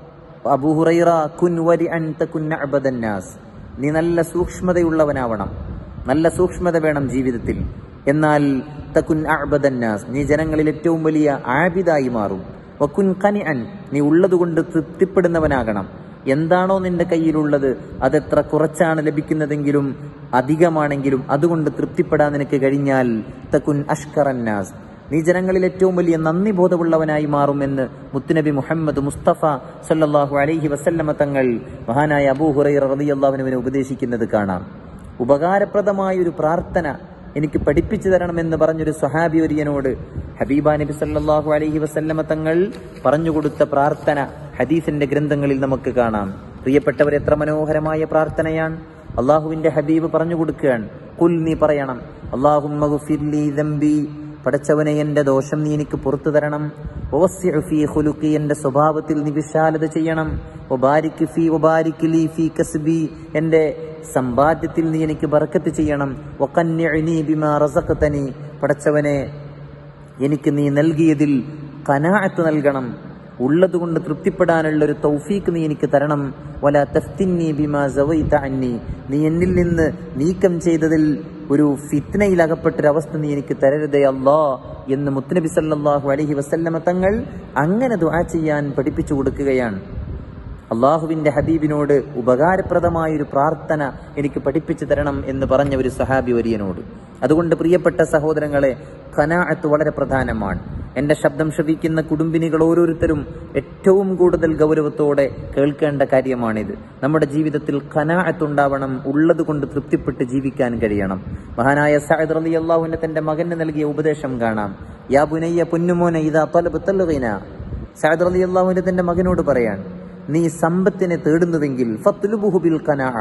അബൂ ഹുറൈറ കുൻ വരിഅൻ തകുൻ അഅബദൻ നാസ് നീ നല്ല സൂക്ഷ്മതയുള്ളവനാവണം നല്ല സൂക്ഷ്മത വേണം ജീവിതത്തിൽ എന്നാൽ തകുൻ അഅബദൻ നാസ് നീ ജനങ്ങളിൽ ഏറ്റവും വലിയ ആബിദായി മാറും വക്കുൻ കനിഅൻ നീ ഉള്ളതുകൊണ്ട് തൃപ്തിപ്പെടുന്നവനാകണം എന്താണോ നിന്റെ കയ്യിലുള്ളത് അതെത്ര കുറച്ചാണ് ലഭിക്കുന്നതെങ്കിലും അധികമാണെങ്കിലും അതുകൊണ്ട് തൃപ്തിപ്പെടാൻ നിനക്ക് കഴിഞ്ഞാൽ തക്കുൻ അഷ്കറന്നാസ് നീ ജനങ്ങളിൽ ഏറ്റവും വലിയ നന്ദി ബോധമുള്ളവനായി മാറുമെന്ന് മുത്തുനബി മുഹമ്മദ് മുസ്തഫ സല്ലല്ലാഹു അലൈഹി വസല്ലമ തങ്ങൾ മഹാനായ അബൂ ഹുറൈറ റളിയല്ലാഹുവിനെ ഉപദേശിക്കുന്നത് കാണാം ഉപകാരപ്രദമായ ഒരു പ്രാർത്ഥന എനിക്ക് പഠിപ്പിച്ചു തരണമെന്ന് പറഞ്ഞൊരു സ്വഹാബി ഒരിയനോട് ഹബീബ നബി സല്ലല്ലാഹു അലൈഹി വസല്ലമ തങ്ങൾ പറഞ്ഞുകൊടുത്ത പ്രാർത്ഥന ഹദീസിന്റെ ഗ്രന്ഥങ്ങളിൽ നമുക്ക് കാണാം പ്രിയപ്പെട്ടവർ എത്ര മനോഹരമായ പ്രാർത്ഥനയാണ് അള്ളാഹുവിന്റെ ഹബീബ് പറഞ്ഞു കൊടുക്കുകയാണ് കുൽ നീ പറയണം അള്ളാഹുമ്മ ഗുഫിർലി ദംബി പടച്ചവനെ എന്റെ ദോഷം നീ എനിക്ക് പുറത്തു തരണം വവസ്സിഉ ഫീ ഖുലുഖി എന്റെ സ്വഭാവത്തിൽ നീ വിശാലത ചെയ്യണം വബാരിക് ഫീ വബാരിക് ലീ ഫീ കസ്ബി എന്റെ സമ്പാദ്യത്തിൽ നീ എനിക്ക് ബർക്കത്ത് ചെയ്യണം വഖന്നിഅ്നി ബിമാ റസഖ്തനി പടച്ചവനെ എനിക്ക് നീ നൽകിയതിൽ കനാഅത്ത് നൽകണം ഉള്ളതുകൊണ്ട് തൃപ്തിപ്പെടാനുള്ള ഒരു തൗഫീക്ക് നീ എനിക്ക് തരണം വല തഫ്തിന്നി ബിമാ സവൈത അന്നി നീ എന്നിൽ നിന്ന് നീക്കം ചെയ്തതിൽ ഒരു ഫിത്നയിൽ അകപ്പെട്ടൊരവസ്ഥ നീ എനിക്ക് തരരുതേ അല്ലാ എന്ന് മുത്തുനബി സല്ലല്ലാഹു അലൈഹി വസല്ലമ തങ്ങൾ അങ്ങനെ ദുആ ചെയ്യാൻ പഠിപ്പിച്ചു കൊടുക്കുകയാണ് അള്ളാഹുവിന്റെ ഹബീബിനോട് ഉപകാരപ്രദമായ ഒരു പ്രാർത്ഥന എനിക്ക് പഠിപ്പിച്ചു തരണം എന്ന് പറഞ്ഞ ഒരു സഹാബി വരിയനോട് അതുകൊണ്ട് പ്രിയപ്പെട്ട സഹോദരങ്ങളെ ഖനാഅത്ത് വളരെ പ്രധാനമാണ് എന്റെ ശബ്ദം ശ്രവിക്കുന്ന കുടുംബിനികൾ ഓരോരുത്തരും ഏറ്റവും കൂടുതൽ ഗൗരവത്തോടെ കേൾക്കേണ്ട കാര്യമാണിത് നമ്മുടെ ജീവിതത്തിൽ ഖനാഅത്ത് ഉണ്ടാവണം ഉള്ളത് കൊണ്ട് തൃപ്തിപ്പെട്ട് ജീവിക്കാൻ കഴിയണം മഹാനായ സഅദ് റളി അള്ളാഹുവിന്റെ തന്റെ മകന് നൽകിയ ഉപദേശം കാണാം യാ ബുനയ്യ പൊന്നുമോന ഇതാ തലബ് തല്ലുകീന സഅദ് റളി അള്ളാഹുവിന്റെ തന്റെ മകനോട് പറയാൻ നീ സമ്പത്തിനെ തേടുന്നുവെങ്കിൽ ഫത്ലുബുഹു ബിൽ ഖനാഅ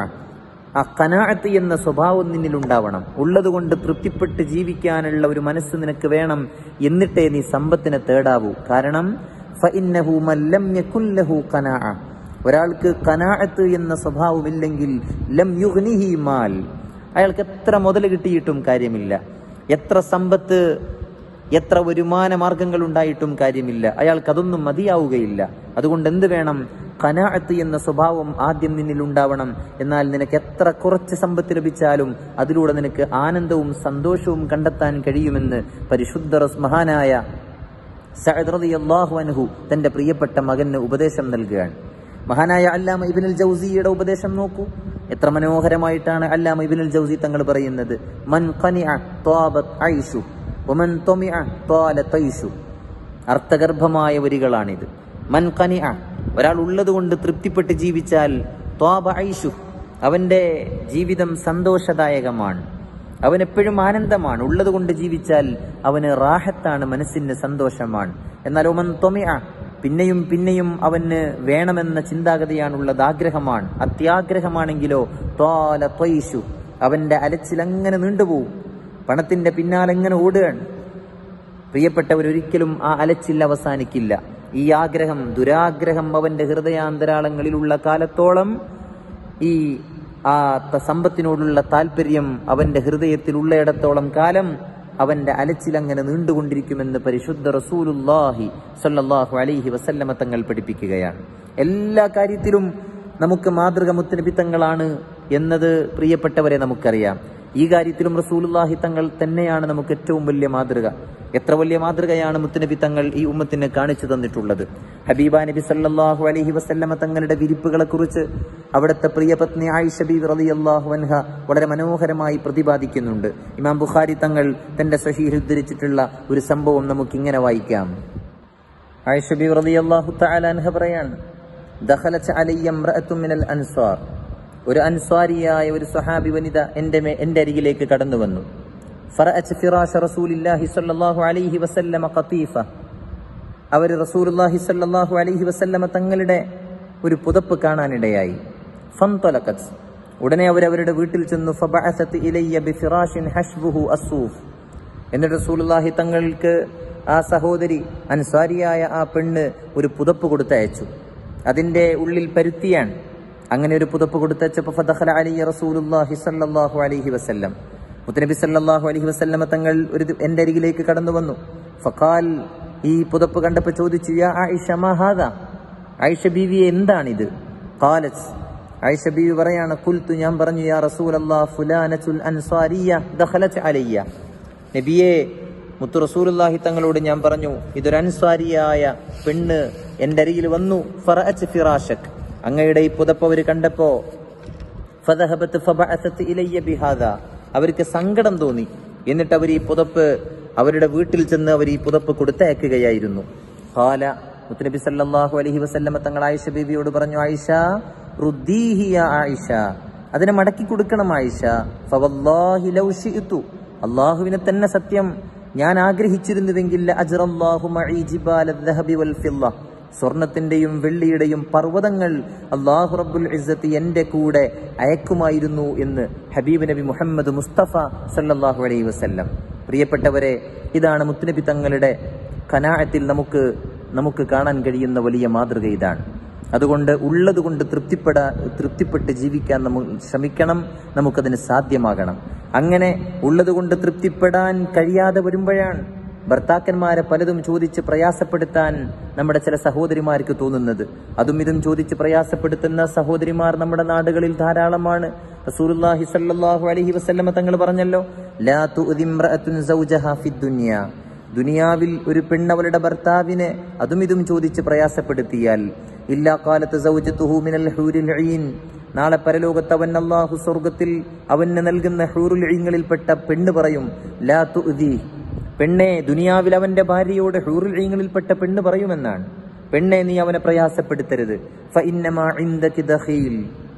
ആ കനാഅത്ത് എന്ന സ്വഭാവം നിന്നിൽ ഉണ്ടാവണം ഉള്ളതുകൊണ്ട് തൃപ്തിപ്പെട്ട് ജീവിക്കാനുള്ള ഒരു മനസ്സ് നിനക്ക് വേണം എന്നിട്ടേ നീ സമ്പത്തിനെ തേടാവൂ കാരണം ഫഇന്നഹു മൻ ലം യകുൻ ലഹു ഖനാഅ ഒരാൾക്ക് കനാഅത്ത് എന്ന സ്വഭാവമില്ലെങ്കിൽ ലം യുഗ്നിഹി മാൽ അയാൾക്ക് എത്ര മുതൽ കിട്ടിയിട്ടും കാര്യമില്ല എത്ര സമ്പത്ത് എത്ര വരുമാന മാർഗങ്ങൾ ഉണ്ടായിട്ടും കാര്യമില്ല അയാൾക്ക് അതൊന്നും മതിയാവുകയില്ല അതുകൊണ്ട് എന്ത് വേണം ഖനാഅത്ത് എന്ന സ്വഭാവം ആദ്യം നിന്നിൽ ഉണ്ടാവണം എന്നാൽ നിനക്ക് എത്ര കുറച്ച് സമ്പത്ത് ലഭിച്ചാലും അതിലൂടെ നിനക്ക് ആനന്ദവും സന്തോഷവും കണ്ടെത്താൻ കഴിയുമെന്ന് പരിശുദ്ധ റസ് മഹാനായ സഅദ് റളിയല്ലാഹു അൻഹു തന്റെ പ്രിയപ്പെട്ട മകന് ഉപദേശം നൽകുകയാണ് മഹാനായ അല്ലാമ ഇബ്നുൽ ജൗസിയുടെ ഉപദേശം നോക്കൂ എത്ര മനോഹരമായിട്ടാണ് അല്ലാമ ഇബ്നുൽ ജൗസി തങ്ങൾ പറയുന്നത് മൻ ഖനിഅ ത്വാബത് ഐഷു വമൻ ത്വമിഅ ത്വാല തൈഷു അർത്ഥഗർഭമായ വരികളാണിത് മൻ ഖനിഅ ഒരാൾ ഉള്ളതുകൊണ്ട് തൃപ്തിപ്പെട്ട് ജീവിച്ചാൽ ത്വാബ ഐഷു അവന്റെ ജീവിതം സന്തോഷദായകമാണ് അവൻ എപ്പോഴും ആനന്ദമാണ് ഉള്ളതുകൊണ്ട് ജീവിച്ചാൽ അവന് റാഹത്താണ് മനസ്സിന് സന്തോഷമാണ് എന്നാൽ ഒമൻ ത്വമിഅ പിന്നെയും പിന്നെയും അവന് വേണമെന്ന ചിന്താഗതിയാണുള്ളത് ആഗ്രഹമാണ് അത്യാഗ്രഹമാണെങ്കിലോ ത്വാല ത്വൈഷു അവന്റെ അലച്ചിൽ അങ്ങനെ നീണ്ടുപോകും പണത്തിന്റെ പിന്നാലെ എങ്ങനെ ഓടുകയാണ് പ്രിയപ്പെട്ടവരൊരിക്കലും ആ അലച്ചിൽ അവസാനിക്കില്ല ഈ ആഗ്രഹം ദുരാഗ്രഹം അവന്റെ ഹൃദയാന്തരാളങ്ങളിലുള്ള കാലത്തോളം ഈ ആ ത- സമ്പത്തിനോടുള്ള താല്പര്യം അവന്റെ ഹൃദയത്തിൽ ഉള്ളയിടത്തോളം കാലം അവന്റെ അലച്ചിൽ അങ്ങനെ നീണ്ടുകൊണ്ടിരിക്കുമെന്ന് പരിശുദ്ധ റസൂലുല്ലാഹി സല്ലല്ലാഹു അലൈഹി വസല്ലമ തങ്ങൾ പഠിപ്പിക്കുകയാണ് എല്ലാ കാര്യത്തിലും നമുക്ക് മാതൃക മുത്തനബി തങ്ങളാണ് എന്നത് പ്രിയപ്പെട്ടവരെ നമുക്കറിയാം ഈ കാര്യത്തിലും റസൂലുല്ലാഹി തങ്ങൾ തന്നെയാണ് നമുക്ക് ഏറ്റവും വലിയ മാതൃക എത്ര വലിയ മാതൃകയാണ് മുത്തുനബി തങ്ങൾ ഈ ഉമ്മത്തിന് കാണിച്ചു തന്നിട്ടുള്ളത് ഹബീബ നബി സല്ലല്ലാഹു അലൈഹി വസല്ലമ തങ്ങളുടെ വിരിപ്പുകളെ കുറിച്ച് അവിടുത്തെ പ്രിയപത്നി ആയിഷ ബീബി റളിയല്ലാഹു അൻഹ വളരെ മനോഹരമായി പ്രതിപാദിക്കുന്നുണ്ട് ഇമാം ബുഖാരി തങ്ങൾ തന്റെ സഹീൽ ഉദ്ധരിച്ചിട്ടുള്ള ഒരു സംഭവം നമുക്ക് ഇങ്ങനെ വായിക്കാം ആയിഷ ബീബി റളിയല്ലാഹു തആല അൻഹ പറയാണ് ദഖലത്ത് അലയ്യ ഇംറഅത്തും മിനൽ അൻസ്വാർ ഒരു അൻസ്വാരിയായ ഒരു സ്വഹാബി വനിത എൻ്റെ മേ എൻ്റെ അരികിലേക്ക് കടന്നു വന്നു ഫറഅത്ത് ഫിറാശ റസൂലില്ലാഹി സ്വല്ലല്ലാഹു അലൈഹി വസല്ലമ ഖതീഫ അവർ റസൂലുള്ളാഹി സ്വല്ലല്ലാഹു അലൈഹി വസല്ലമ തങ്ങളുടെ ഒരു പുതപ്പ് കാണാനിടയായി ഫൻതലഖത് ഉടനെ അവർ അവരുടെ വീട്ടിൽ ചെന്നു ഫബഅസത്ത് ഇലയ്യ ബിഫിറാഷിൻ ഹഷ്ബുഹു അസ്സൂഫ് എന്നിട്ട് റസൂലുള്ളാഹി തങ്ങൾക്ക് ആ സഹോദരി അൻസാരിയായ ആ പെണ്ണ് ഒരു പുതപ്പ് കൊടുത്തയച്ചു അതിന്റെ ഉള്ളിൽ പരുത്തിയാണ് അങ്ങനെ ഒരു പുതപ്പ് കൊടുത്തയച്ചപ്പോൾ ഫദഖല അലൈഹി റസൂലുള്ളാഹി സ്വല്ലല്ലാഹു അലൈഹി വസല്ലം മുത്തനബി സല്ലല്ലാഹു അലൈഹി വസല്ലമ തങ്ങൾ ഒരു ദി- എന്റെ അരികിലേക്ക് കടന്നു വന്നു ഫഖാൽ ഈ പുതപ്പ് കണ്ടപ്പോൾ ചോദിച്ചു യാ ആയിഷ മാ ഹാദാ ആയിഷ ബീവിയെ എന്താണിത് ഖാലത്ത് ആയിഷ ബീവി പറയാണ് കുൽത്തു ഞാൻ പറഞ്ഞു യാ റസൂലല്ലാഹ് ഫുലാനത്തുൽ അൻസാരിയ ദഖലത്ത് അലയ്യ നബിയെ മുത്തു റസൂലുള്ളാഹി തങ്ങളോട് ഞാൻ പറഞ്ഞു ഇതൊരു അൻസാരിയായ പെണ്ണ് എൻ്റെ അരികിൽ വന്നു ഫറഅത്ത് ഫിറാഷക് അങ്ങയുടെ ഈ പുതപ്പ് അവർ കണ്ടപ്പോ ഫദഹബത്ത് ഫബഅസത്ത് ഇലയ്യ ബിഹാദ അവർക്ക് സങ്കടം തോന്നി എന്നിട്ട് അവർ ഈ പുതപ്പ് അവരുടെ വീട്ടിൽ ചെന്ന് അവർ ഈ പുതപ്പ് കൊടുത്തയക്കുകയായിരുന്നു ഖാല മുത്തനബി സല്ലല്ലാഹു അലൈഹി വസല്ലമ തങ്ങൾ ആയിഷ ബീവിയോട് പറഞ്ഞു ആയിഷ റുദ്ദീഹി യാ ആയിഷ അതിനെ മടക്കി കൊടുക്കണം ആയിഷ ഫവല്ലാഹി ലൗ ശിഅ്തു അള്ളാഹുവിനെ തന്നെ സത്യം ഞാൻ ആഗ്രഹിച്ചിരുന്നുവെങ്കിൽ അജ്റല്ലാഹു മഈ ജിബാല ദഹബി വൽ ഫിദ്ദ സ്വർണത്തിന്റെയും വെള്ളിയുടെയും പർവ്വതങ്ങൾ അള്ളാഹു റബ്ബുൽ ഇസ്സത്ത് എന്റെ കൂടെ അയക്കുമായിരുന്നു എന്ന് ഹബീബ് നബി മുഹമ്മദ് മുസ്തഫ സല്ലല്ലാഹു അലൈഹി വസല്ലം പ്രിയപ്പെട്ടവരെ ഇതാണ് മുത്തുനബി തങ്ങളുടെ കനാഅത്തിൽ നമുക്ക് നമുക്ക് കാണാൻ കഴിയുന്ന വലിയ മാതൃക ഇതാണ് അതുകൊണ്ട് ഉള്ളത് കൊണ്ട് തൃപ്തിപ്പെടാ തൃപ്തിപ്പെട്ട് ജീവിക്കാൻ നമ്മൾ ശ്രമിക്കണം നമുക്കതിന് സാധ്യമാകണം അങ്ങനെ ഉള്ളത് കൊണ്ട് തൃപ്തിപ്പെടാൻ കഴിയാതെ വരുമ്പോഴാണ് ഭർത്താക്കന്മാരെ പലതും ചോദിച്ച് പ്രയാസപ്പെടുത്താൻ നമ്മുടെ ചില സഹോദരിമാർക്ക് തോന്നുന്നത് അതും ഇതും ചോദിച്ച് പ്രയാസപ്പെടുത്തുന്ന സഹോദരിമാർ നമ്മുടെ നാടുകളിൽ ധാരാളമാണ് റസൂലുള്ളാഹി സ്വല്ലല്ലാഹു അലൈഹി വസല്ലമ തങ്ങൾ പറഞ്ഞല്ലോ ലാ തുഅ്ദി ഇംറഅത്തുൻ സൗജഹാ ഫിദ് ദുനിയ ദുനിയാവിൽ ഒരു പെണ്ണവളുടെ ഭർത്താവിനെ അതും ഇതും ചോദിച്ച് പ്രയാസപ്പെടുത്തിയാൽ ഇല്ലാ കാലത്ത് സൗജത്തുഹു മിനൽ ഹൂരിൽ ഈൻ നാളെ പരലോകത്ത് അവൻ അല്ലാഹു സ്വർഗത്തിൽ അവന് നൽകുന്ന ഹൂറുൽ ഈങ്ങളിൽപ്പെട്ട പെണ്ണ് പറയും ലാ തുഅ്ദി പെണ്ണെ ദുനിയാവിൽ അവന്റെ ഭാര്യയോട് ഹൂറുൽ ഈങ്ങളിൽപ്പെട്ട പെണ്ണ് പറയുമെന്നാണ് പെണ്ണെ നീ അവനെ പ്രയാസപ്പെടുത്തരുത് ഫഇന്നമാ ഇൻദകി ദഖീൽ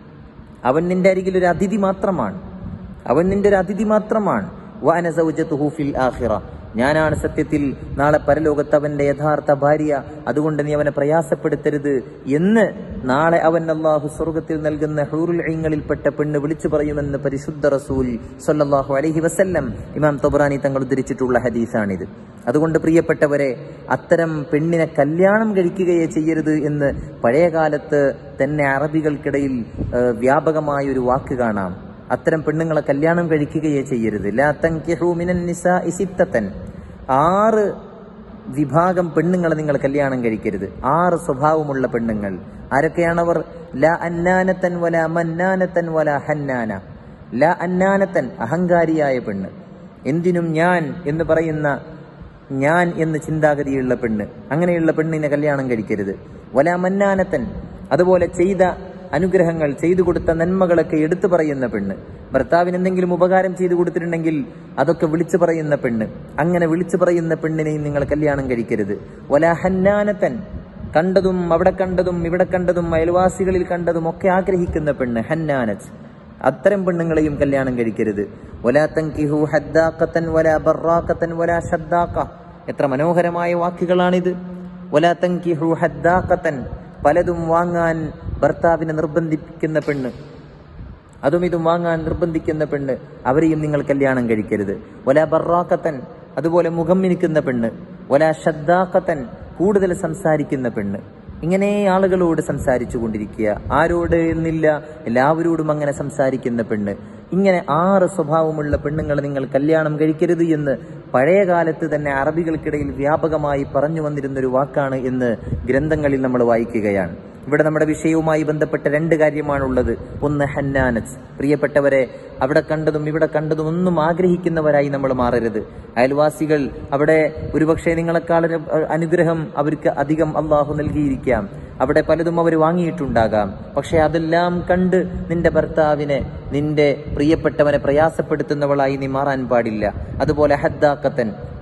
അവൻ നിന്റെ അരികിൽ ഒരു അതിഥി മാത്രമാണ് അവൻ നിന്റെ ഒരു അതിഥി മാത്രമാണ് വഅന സൗജത്തുഹു ഫിൽ ആഖിറ ഞാനാണ് സത്യത്തിൽ നാളെ പരലോകത്ത് അവന്റെ യഥാർത്ഥ ഭാര്യ അതുകൊണ്ട് നീ അവനെ പ്രയാസപ്പെടുത്തരുത് എന്ന് നാളെ അവൻ അള്ളാഹു സ്വർഗത്തിൽ നൽകുന്ന ഹൂറുൽ ഐങ്ങളിൽപ്പെട്ട പെണ്ണ് വിളിച്ചു പറയുമെന്ന് പരിശുദ്ധ റസൂൽ സല്ലല്ലാഹു അലൈഹി വസല്ലം ഇമാം തൊബ്രാനി തങ്ങൾ ഉദ്ധരിച്ചിട്ടുള്ള ഹദീസാണിത് അതുകൊണ്ട് പ്രിയപ്പെട്ടവരെ അത്തരം പെണ്ണിനെ കല്യാണം കഴിക്കുകയേ ചെയ്യരുത് എന്ന് പഴയ കാലത്ത് തന്നെ അറബികൾക്കിടയിൽ ഏഹ്, വ്യാപകമായ ഒരു വാക്ക് കാണാം അത്തരം പെണ്ണുങ്ങളെ കല്യാണം കഴിക്കുകയേ ചെയ്യരുത് ലാ തൻകിഹു മിനൻ നിസാഇ സിത്തത്തൻ ആറ് വിഭാഗം പെണ്ണുങ്ങളെ നിങ്ങൾ കല്യാണം കഴിക്കരുത് ആറ് സ്വഭാവമുള്ള പെണ്ണുങ്ങൾ ആരൊക്കെയാണവർ ല അന്നാനത്തൻ വല മന്നാനത്തൻ വല ഹന്നാന ല അന്നാനത്തൻ അഹങ്കാരിയായ പെണ്ണ് എന്തിനും ഞാൻ എന്ന് പറയുന്ന ഞാൻ എന്ന് ചിന്താഗതിയുള്ള പെണ്ണ് അങ്ങനെയുള്ള പെണ്ണിനെ കല്യാണം കഴിക്കരുത് വല മന്നാനത്തൻ അതുപോലെ ചെയ്ത അനുഗ്രഹങ്ങൾ ചെയ്തു കൊടുത്ത നന്മകളൊക്കെ എടുത്തു പറയുന്ന പെണ്ണ് ഭർത്താവിന് എന്തെങ്കിലും ഉപകാരം ചെയ്തു കൊടുത്തിട്ടുണ്ടെങ്കിൽ അതൊക്കെ വിളിച്ചു പറയുന്ന പെണ്ണ് അങ്ങനെ വിളിച്ചു പറയുന്ന പെണ്ണിനെയും നിങ്ങൾ കല്യാണം കഴിക്കരുത് വല ഹന്നാനത്തൻ കണ്ടതും അവിടെ കണ്ടതും ഇവിടെ കണ്ടതും അയൽവാസികളിൽ കണ്ടതും ഒക്കെ ആഗ്രഹിക്കുന്ന പെണ്ണ് ഹന്നാനത്ത് അത്തരം പെണ്ണുങ്ങളെയും കല്യാണം കഴിക്കരുത് വലാ തൻകിഹു ഹദ്ദാഖത്തൻ വലാ ബറാഖത്തൻ വലാ ഷദ്ദാഖ എത്ര മനോഹരമായ വാക്കുകളാണിത് വലാ തൻകിഹു ഹദ്ദാഖത്തൻ പലതും വാങ്ങാൻ ഭർത്താവിനെ നിർബന്ധിപ്പിക്കുന്ന പെണ്ണ് അതും ഇതും വാങ്ങാൻ നിർബന്ധിക്കുന്ന പെണ്ണ് അവരെയും നിങ്ങൾ കല്യാണം കഴിക്കരുത് വല ബറാക്കത്തൻ അതുപോലെ മുഖം മിനുക്കുന്ന പെണ്ണ് വല ഷദ്ദാക്കത്തൻ കൂടുതൽ സംസാരിക്കുന്ന പെണ്ണ് ഇങ്ങനെ ആളുകളോട് സംസാരിച്ചു കൊണ്ടിരിക്കുക ആരോട് എന്നില്ല എല്ലാവരോടും അങ്ങനെ സംസാരിക്കുന്ന പെണ്ണ് ഇങ്ങനെ ആറ് സ്വഭാവമുള്ള പെണ്ണുങ്ങളെ നിങ്ങൾ കല്യാണം കഴിക്കരുത് എന്ന് പഴയ കാലത്ത് തന്നെ അറബികൾക്കിടയിൽ വ്യാപകമായി പറഞ്ഞു വന്നിരുന്നൊരു വാക്കാണ് എന്ന് ഗ്രന്ഥങ്ങളിൽ നമ്മൾ വായിക്കുകയാണ് ഇവിടെ നമ്മുടെ വിഷയവുമായി ബന്ധപ്പെട്ട രണ്ട് കാര്യമാണുള്ളത് ഒന്ന് ഹന്നാനത്ത് പ്രിയപ്പെട്ടവരെ അവിടെ കണ്ടതും ഇവിടെ കണ്ടതും ഒന്നും ആഗ്രഹിക്കുന്നവരായി നമ്മൾ മാറരുത് അയൽവാസികൾ അവിടെ ഒരുപക്ഷെ നിങ്ങളെക്കാൾ ഒരു, അഹ്, അനുഗ്രഹം അവർക്ക് അധികം അള്ളാഹു നൽകിയിരിക്കാം അവിടെ പലതും അവർ വാങ്ങിയിട്ടുണ്ടാകാം പക്ഷെ അതെല്ലാം കണ്ട് നിന്റെ ഭർത്താവിനെ നിന്റെ പ്രിയപ്പെട്ടവനെ പ്രയാസപ്പെടുത്തുന്നവളായി നീ മാറാൻ പാടില്ല അതുപോലെ ഹദ്ദാക്കത്തൻ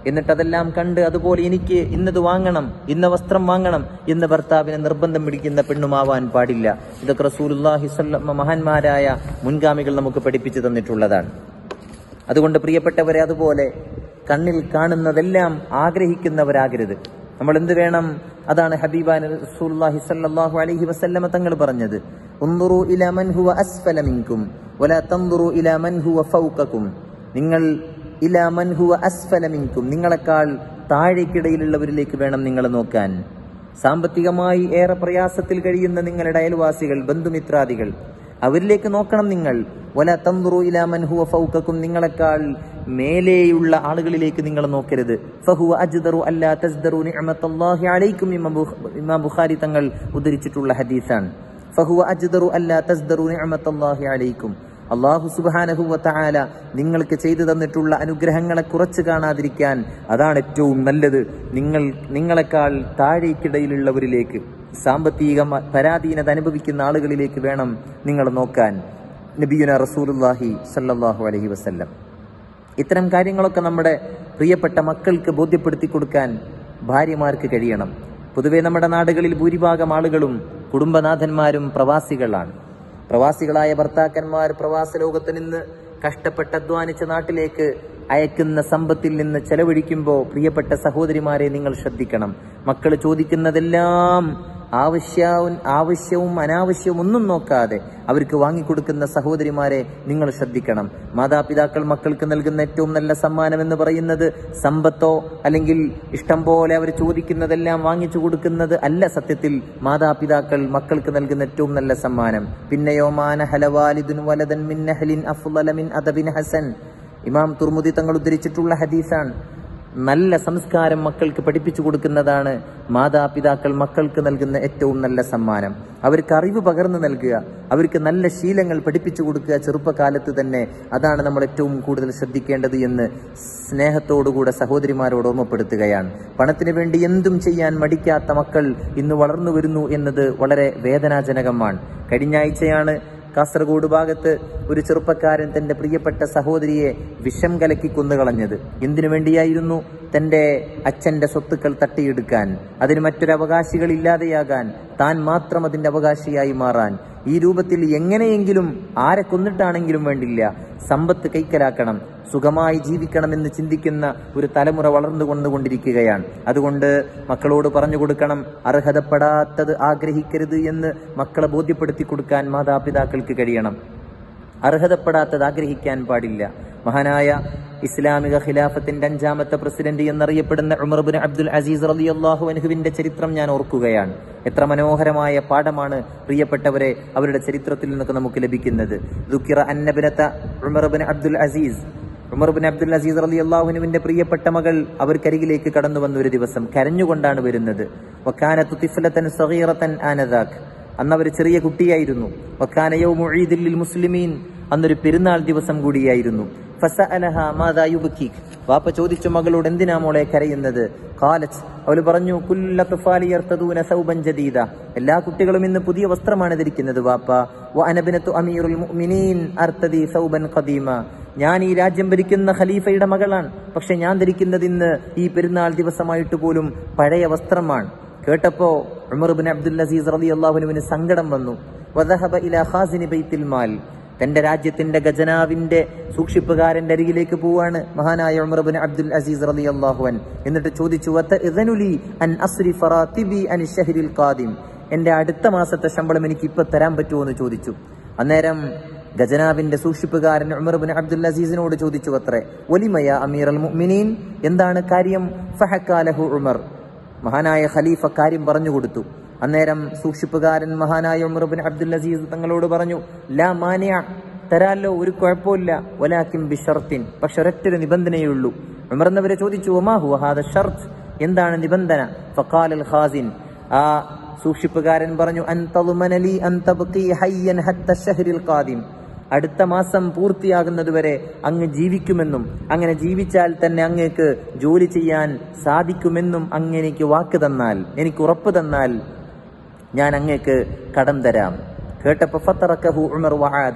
എന്നിട്ട് അതെല്ലാം കണ്ട് അതുപോലെ എനിക്ക് ഇന്നത് വാങ്ങണം ഇന്ന വസ്ത്രം വാങ്ങണം എന്ന് ഭർത്താവിനെ നിർബന്ധം പിടിക്കുന്ന പെണ്ണുമാവാൻ പാടില്ല ഇതൊക്കെ റസൂലുള്ളാഹി സ്വല്ലം മഹാന്മാരായ മുൻഗാമികൾ നമുക്ക് പഠിപ്പിച്ചു തന്നിട്ടുള്ളതാണ് അതുകൊണ്ട് പ്രിയപ്പെട്ടവരെ അതുപോലെ കണ്ണിൽ കാണുന്നതെല്ലാം ആഗ്രഹിക്കുന്നവരാകരുത് നമ്മൾ എന്ത് വേണം അതാണ് ഹബീബാൻ റസൂലുള്ളാഹി സ്വല്ലല്ലാഹു അലൈഹി വസല്ലമ തങ്ങൾ പറഞ്ഞത് ഉൻദുറു ഇലാ മൻ ഹുവ അസ്ഫല മിൻകും വലാ തൻദുറു ഇലാ മൻ ഹുവ ഫൗകക്കും നിങ്ങൾ ഇലാ മൻ ഹുവ അസ്ഫല മിൻകും നിങ്ങളെക്കാൾ താഴേക്കിടയിലുള്ളവരിലേക്ക് വേണം നിങ്ങൾ നോക്കാൻ സാമ്പത്തികമായി ഏറെ പ്രയാസത്തിൽ കഴിയുന്ന നിങ്ങളുടെ അയൽവാസികൾ ബന്ധുമിത്രാദികൾ അവരിലേക്ക് നോക്കണം നിങ്ങൾ വല തന്തുറു ഇലാമൻ ഹുവ ഫൗക്കക്കും നിങ്ങളെക്കാൾ മേലെയുള്ള ആളുകളിലേക്ക് നിങ്ങൾ നോക്കരുത് ഫഹുവ അജ്ദറു അല്ലാ തസ്ദറു നിഅമത്തല്ലാഹി അലൈക്കും ഇമാം ബുഖ- ഇമാം ബുഖാരി തങ്ങൾ ഉദ്ധരിച്ചിട്ടുള്ള ഹദീസാണ് ഫഹുവ അജ്ദറു അല്ലാ തസ്ദറു നിഅമത്തല്ലാഹി അലൈക്കും അള്ളാഹു സുബ്ഹാനഹു വതആല നിങ്ങൾക്ക് ചെയ്തു തന്നിട്ടുള്ള അനുഗ്രഹങ്ങളെ കുറച്ച് കാണാതിരിക്കാൻ അതാണ് ഏറ്റവും നല്ലത് നിങ്ങൾ നിങ്ങളെക്കാൾ താഴേക്കിടയിലുള്ളവരിലേക്ക് സാമ്പത്തിക മ- പരാധീനത അനുഭവിക്കുന്ന ആളുകളിലേക്ക് വേണം നിങ്ങൾ നോക്കാൻ നബിയുന റസൂലുള്ളാഹി സല്ലല്ലാഹു അലൈഹി വസല്ലം ഇത്തരം കാര്യങ്ങളൊക്കെ നമ്മുടെ പ്രിയപ്പെട്ട മക്കൾക്ക് ബോധ്യപ്പെടുത്തി കൊടുക്കാൻ ഭാര്യമാർക്ക് കഴിയണം പൊതുവെ നമ്മുടെ നാടുകളിൽ ഭൂരിഭാഗം ആളുകളും കുടുംബനാഥന്മാരും പ്രവാസികളാണ് പ്രവാസികളായ ഭർത്താക്കന്മാർ പ്രവാസ ലോകത്ത് നിന്ന് കഷ്ടപ്പെട്ട് അധ്വാനിച്ച നാട്ടിലേക്ക് അയക്കുന്ന സമ്പത്തിൽ നിന്ന് ചെലവഴിക്കുമ്പോൾ പ്രിയപ്പെട്ട സഹോദരിമാരെ നിങ്ങൾ ശ്രദ്ധിക്കണം മക്കൾ ചോദിക്കുന്നതെല്ലാം ആവശ്യവും ആവശ്യവും അനാവശ്യവും ഒന്നും നോക്കാതെ അവർക്ക് വാങ്ങിക്കൊടുക്കുന്ന സഹോദരിമാരെ നിങ്ങൾ ശ്രദ്ധിക്കണം മാതാപിതാക്കൾ മക്കൾക്ക് നൽകുന്ന ഏറ്റവും നല്ല സമ്മാനം എന്ന് പറയുന്നത് സമ്പത്തോ അല്ലെങ്കിൽ ഇഷ്ടം പോലെ അവർ ചോദിക്കുന്നതെല്ലാം വാങ്ങിച്ചു കൊടുക്കുന്നത് അല്ല സത്യത്തിൽ മാതാപിതാക്കൾ മക്കൾക്ക് നൽകുന്ന ഏറ്റവും നല്ല സമ്മാനം പിന്നെയോ മാന ഹലവാലിദുൻ വലദൻ മിൻ നഹ്ലിൻ അഫ്ളല മിൻ അദബിൻ ഹസൻ ഇമാം തുർമുദി തങ്ങൾ ഉദ്ധരിച്ചിട്ടുള്ള ഹദീസാണ് നല്ല സംസ്കാരം മക്കൾക്ക് പഠിപ്പിച്ചു കൊടുക്കുന്നതാണ് മാതാപിതാക്കൾ മക്കൾക്ക് നൽകുന്ന ഏറ്റവും നല്ല സമ്മാനം അവർക്ക് അറിവ് പകർന്നു നൽകുക അവർക്ക് നല്ല ശീലങ്ങൾ പഠിപ്പിച്ചു കൊടുക്കുക ചെറുപ്പകാലത്ത് തന്നെ അതാണ് നമ്മൾ ഏറ്റവും കൂടുതൽ ശ്രദ്ധിക്കേണ്ടത് എന്ന് സ്നേഹത്തോടുകൂടെ സഹോദരിമാരോട് ഓർമ്മപ്പെടുത്തുകയാണ് പണത്തിന് വേണ്ടി എന്തും ചെയ്യാൻ മടിക്കാത്ത മക്കൾ ഇന്ന് വളർന്നു വരുന്നു എന്നത് വളരെ വേദനാജനകമാണ് കഴിഞ്ഞ ആഴ്ചയാണ് കാസർഗോഡ് ഭാഗത്ത് ഒരു ചെറുപ്പക്കാരൻ തന്റെ പ്രിയപ്പെട്ട സഹോദരിയെ വിഷം കലക്കി കൊന്നുകളഞ്ഞത് എന്തിനു വേണ്ടിയായിരുന്നു തന്റെ അച്ഛന്റെ സ്വത്തുക്കൾ തട്ടിയെടുക്കാൻ അതിന് മറ്റൊരു അവകാശികൾ ഇല്ലാതെയാകാൻ താൻ മാത്രം അതിന്റെ അവകാശിയായി മാറാൻ ഈ രൂപത്തിൽ എങ്ങനെയെങ്കിലും ആരെ കൊന്നിട്ടാണെങ്കിലും വേണ്ടില്ല സമ്പത്ത് കൈക്കലാക്കണം സുഖമായി ജീവിക്കണമെന്ന് ചിന്തിക്കുന്ന ഒരു തലമുറ വളർന്നു കൊണ്ടുകൊണ്ടിരിക്കുകയാണ് അതുകൊണ്ട് മക്കളോട് പറഞ്ഞു കൊടുക്കണം അർഹതപ്പെടാത്തത് ആഗ്രഹിക്കരുത് എന്ന് മക്കളെ ബോധ്യപ്പെടുത്തി കൊടുക്കാൻ മാതാപിതാക്കൾക്ക് കഴിയണം അർഹതപ്പെടാത്തത് ആഗ്രഹിക്കാൻ പാടില്ല മഹാനായ ഇസ്ലാമിക ഖിലാഫത്തിന്റെ അഞ്ചാമത്തെ പ്രസിഡന്റ് എന്നറിയപ്പെടുന്ന ഉമർബിൻ അബ്ദുൽ അസീസ് റളിയല്ലാഹു അൻഹുവിന്റെ ചരിത്രം ഞാൻ ഓർക്കുകയാണ് എത്ര മനോഹരമായ പാഠമാണ് പ്രിയപ്പെട്ടവരെ അവരുടെ ചരിത്രത്തിൽ നിന്നൊക്കെ നമുക്ക് ലഭിക്കുന്നത് ദുഃഖിറ അന്നബിനത്ത ഉമർബിൻ അബ്ദുൽ അസീസ് ഉമർബിൻ അബ്ദുൽ അസീസ് റലി അള്ളാഹുനുവിന്റെ പ്രിയപ്പെട്ട മകൾ അവർക്കരികിലേക്ക് കടന്നു വന്ന ഒരു ദിവസം കരഞ്ഞുകൊണ്ടാണ് വരുന്നത് വക്കാനത്തു തിഫ്ലത്തൻ സഗീറത്തൻ ആനദാഖ് അന്ന് അവർ ചെറിയ കുട്ടിയായിരുന്നു വക്കാനയോ മൊഴീദില്ലിൽ മുസ്ലിമീൻ അന്നൊരു പെരുന്നാൾ ദിവസം കൂടിയായിരുന്നു ഫസഅലഹ മാദാ യുബ്കീക് വാപ്പ ചോദിച്ചു മകളോട് എന്തിനാ മോളെ കരയുന്നത് കാലത്ത് അവൾ പറഞ്ഞു കുല്ല തുഫാലിയർത്തദൂന സൗബൻ ജദീദ എല്ലാ കുട്ടികളും ഇന്ന് പുതിയ വസ്ത്രമാണ് ധരിക്കുന്നത് വാപ്പ വ അനബിനത്തു അമീറുൽ മുഅ്മിനീൻ അർത്തദി സൗബൻ ഖദീമ ഞാൻ ഈ രാജ്യം ഭരിക്കുന്ന ഖലീഫയുടെ മകളാണ് പക്ഷെ ഞാൻ ധരിക്കുന്നത് ഇന്ന് ഈ പെരുന്നാൾ ദിവസമായിട്ട് പോലും പഴയ വസ്ത്രമാണ് കേട്ടപ്പോ ഉമർബിൻ അബ്ദുൽ അസീസ് റലി അള്ളാഹുനുവിന് സങ്കടം വന്നു വദഹബ ഇലാ ഖാസിനി ബൈത്തിൽ മാൽ തന്റെ രാജ്യത്തിന്റെ ഖജനാവിന്റെ സൂക്ഷിപ്പുകാരന്റെ അരികിലേക്ക് പോവാണ് മഹാനായ ഉമർബിൻ അബ്ദുൽ അസീസ് റലി അള്ളാഹുവൻ എന്നിട്ട് ചോദിച്ചു "വത്ത ഇദ്നുലി അൻ അസ്രിഫ റാത്തിബി അൻ ഷഹ്രിൽ ഖാദിം എന്റെ അടുത്ത മാസത്തെ ശമ്പളം എനിക്ക് ഇപ്പൊ തരാൻ പറ്റുമോ എന്ന് ചോദിച്ചു അന്നേരം ഖജനാവിന്റെ സൂക്ഷിപ്പുകാരൻ ഉമർബിൻ അബ്ദുൽ അസീസിനോട് ചോദിച്ചു അത്രേ ഒലിമയ അമീർ അൽ മുഅ്മിനീൻ എന്താണ് കാര്യം ഫഹക്കാലഹു ഉമർ മഹാനായ ഖലീഫ കാര്യം പറഞ്ഞു കൊടുത്തു അന്നേരം സൂക്ഷിപ്പുകാരൻ മഹാനായ ഉമർബിൻ അബ്ദുൽ അസീസ് തങ്ങളോട് പറഞ്ഞു ലാ മാനിയ തരാല്ലോ ഒരു കുഴപ്പമില്ല വലാക്കിം ബിഷർത്തിൻ പക്ഷെ ഒരൊറ്റൊരു നിബന്ധനയേ ഉള്ളൂ ഉമർ എന്നവരെ ചോദിച്ചു ഒമാഹു ഹാദ ഷർത്ത് എന്താണ് നിബന്ധന ഫഖാൽ അൽ ഖാസിൻ ആ സൂക്ഷിപ്പുകാരൻ പറഞ്ഞു അൻ തളുമനലി അൻ തബ്ഖി ഹയ്യൻ ഹത്ത ഷഹ്രിൽ ഖാദിം അടുത്ത മാസം പൂർത്തിയാകുന്നതുവരെ അങ്ങ് ജീവിക്കുമെന്നും അങ്ങനെ ജീവിച്ചാൽ തന്നെ അങ്ങേക്ക് ജോലി ചെയ്യാൻ സാധിക്കുമെന്നും അങ്ങ് എനിക്ക് വാക്ക് തന്നാൽ എനിക്ക് ഉറപ്പ് തന്നാൽ ഞാൻ അങ്ങേക്ക് കടം തരാം കേട്ടപ്പോ ഫത്തറക്കഹു ഉമർ വഹാദ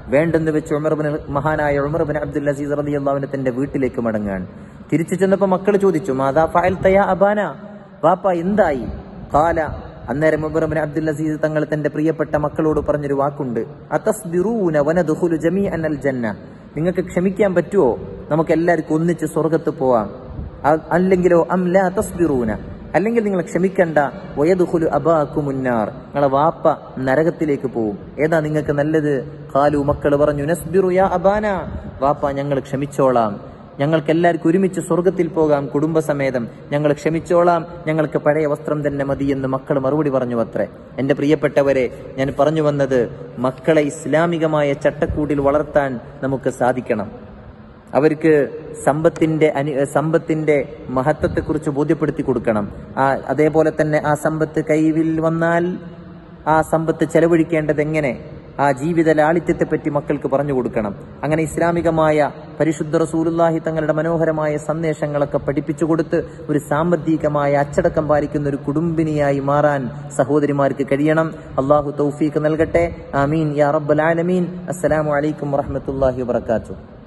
വേണ്ടെന്ന് വെച്ച് ഉമർബിൻ മഹാനായ ഉമർബിൻ അബ്ദുൽ അസീസ് റലി അള്ളാഹുവിനെ തന്റെ വീട്ടിലേക്ക് മടങ്ങാൻ തിരിച്ചു ചെന്നപ്പോ മക്കൾ ചോദിച്ചു മാതാ ഫഅൽ തയാ അബാന വാപ്പ എന്തായി കാല അന്നേരം ഉമർബിൻ അബ്ദുൽ അസീസ് തങ്ങൾ തന്റെ പ്രിയപ്പെട്ട മക്കളോട് പറഞ്ഞൊരു വാക്കുണ്ട് അതസ്ബിറൂന വനദുഖുലു ജമീഅൻ അൽ ജന്ന നിങ്ങൾക്ക് ക്ഷമിക്കാൻ പറ്റുമോ നമുക്ക് എല്ലാവർക്കും ഒന്നിച്ച് സ്വർഗത്ത് പോവാം അ- അല്ലെങ്കിലോ അം ലാ തസ്ബിറൂന അല്ലെങ്കിൽ നിങ്ങൾ ക്ഷമിക്കണ്ട വയദുഖുലു അബാക്കു മുന്നാർ നിങ്ങളെ വാപ്പ നരകത്തിലേക്ക് പോവും ഏതാ നിങ്ങൾക്ക് നല്ലത് കാലു മക്കൾ പറഞ്ഞു നസ്ബിറു യാ അബാന വാപ്പ ഞങ്ങൾ ക്ഷമിച്ചോളാം ഞങ്ങൾക്ക് എല്ലാവർക്കും ഒരുമിച്ച് സ്വർഗത്തിൽ പോകാം കുടുംബസമേതം ഞങ്ങൾ ക്ഷമിച്ചോളാം ഞങ്ങൾക്ക് പഴയ വസ്ത്രം തന്നെ മതി എന്ന് മക്കൾ മറുപടി പറഞ്ഞു അത്രേ എന്റെ പ്രിയപ്പെട്ടവരെ ഞാൻ പറഞ്ഞു വന്നത് മക്കളെ ഇസ്ലാമികമായ ചട്ടക്കൂടിൽ വളർത്താൻ നമുക്ക് സാധിക്കണം അവർക്ക് സമ്പത്തിന്റെ അനു സമ്പത്തിന്റെ മഹത്വത്തെക്കുറിച്ച് ബോധ്യപ്പെടുത്തി കൊടുക്കണം ആ അതേപോലെ തന്നെ ആ സമ്പത്ത് കൈവിൽ വന്നാൽ ആ സമ്പത്ത് ചെലവഴിക്കേണ്ടത് എങ്ങനെ ആ ജീവിത ലാളിത്യത്തെ പറ്റി മക്കൾക്ക് പറഞ്ഞു കൊടുക്കണം അങ്ങനെ ഇസ്ലാമികമായ പരിശുദ്ധ റസൂലുള്ളാഹി തങ്ങളുടെ മനോഹരമായ സന്ദേശങ്ങളൊക്കെ പഠിപ്പിച്ചു കൊടുത്ത് ഒരു സാമ്പത്തികമായ അച്ചടക്കം പാലിക്കുന്ന ഒരു കുടുംബിനിയായി മാറാൻ സഹോദരിമാർക്ക് കഴിയണം അള്ളാഹു തൗഫീഖ് നൽകട്ടെ ആമീൻ യാ റബ്ബൽ ആലമീൻ അസ്സലാമു അലൈക്കും വറഹ്മത്തുള്ളാഹി വബറകാതുഹു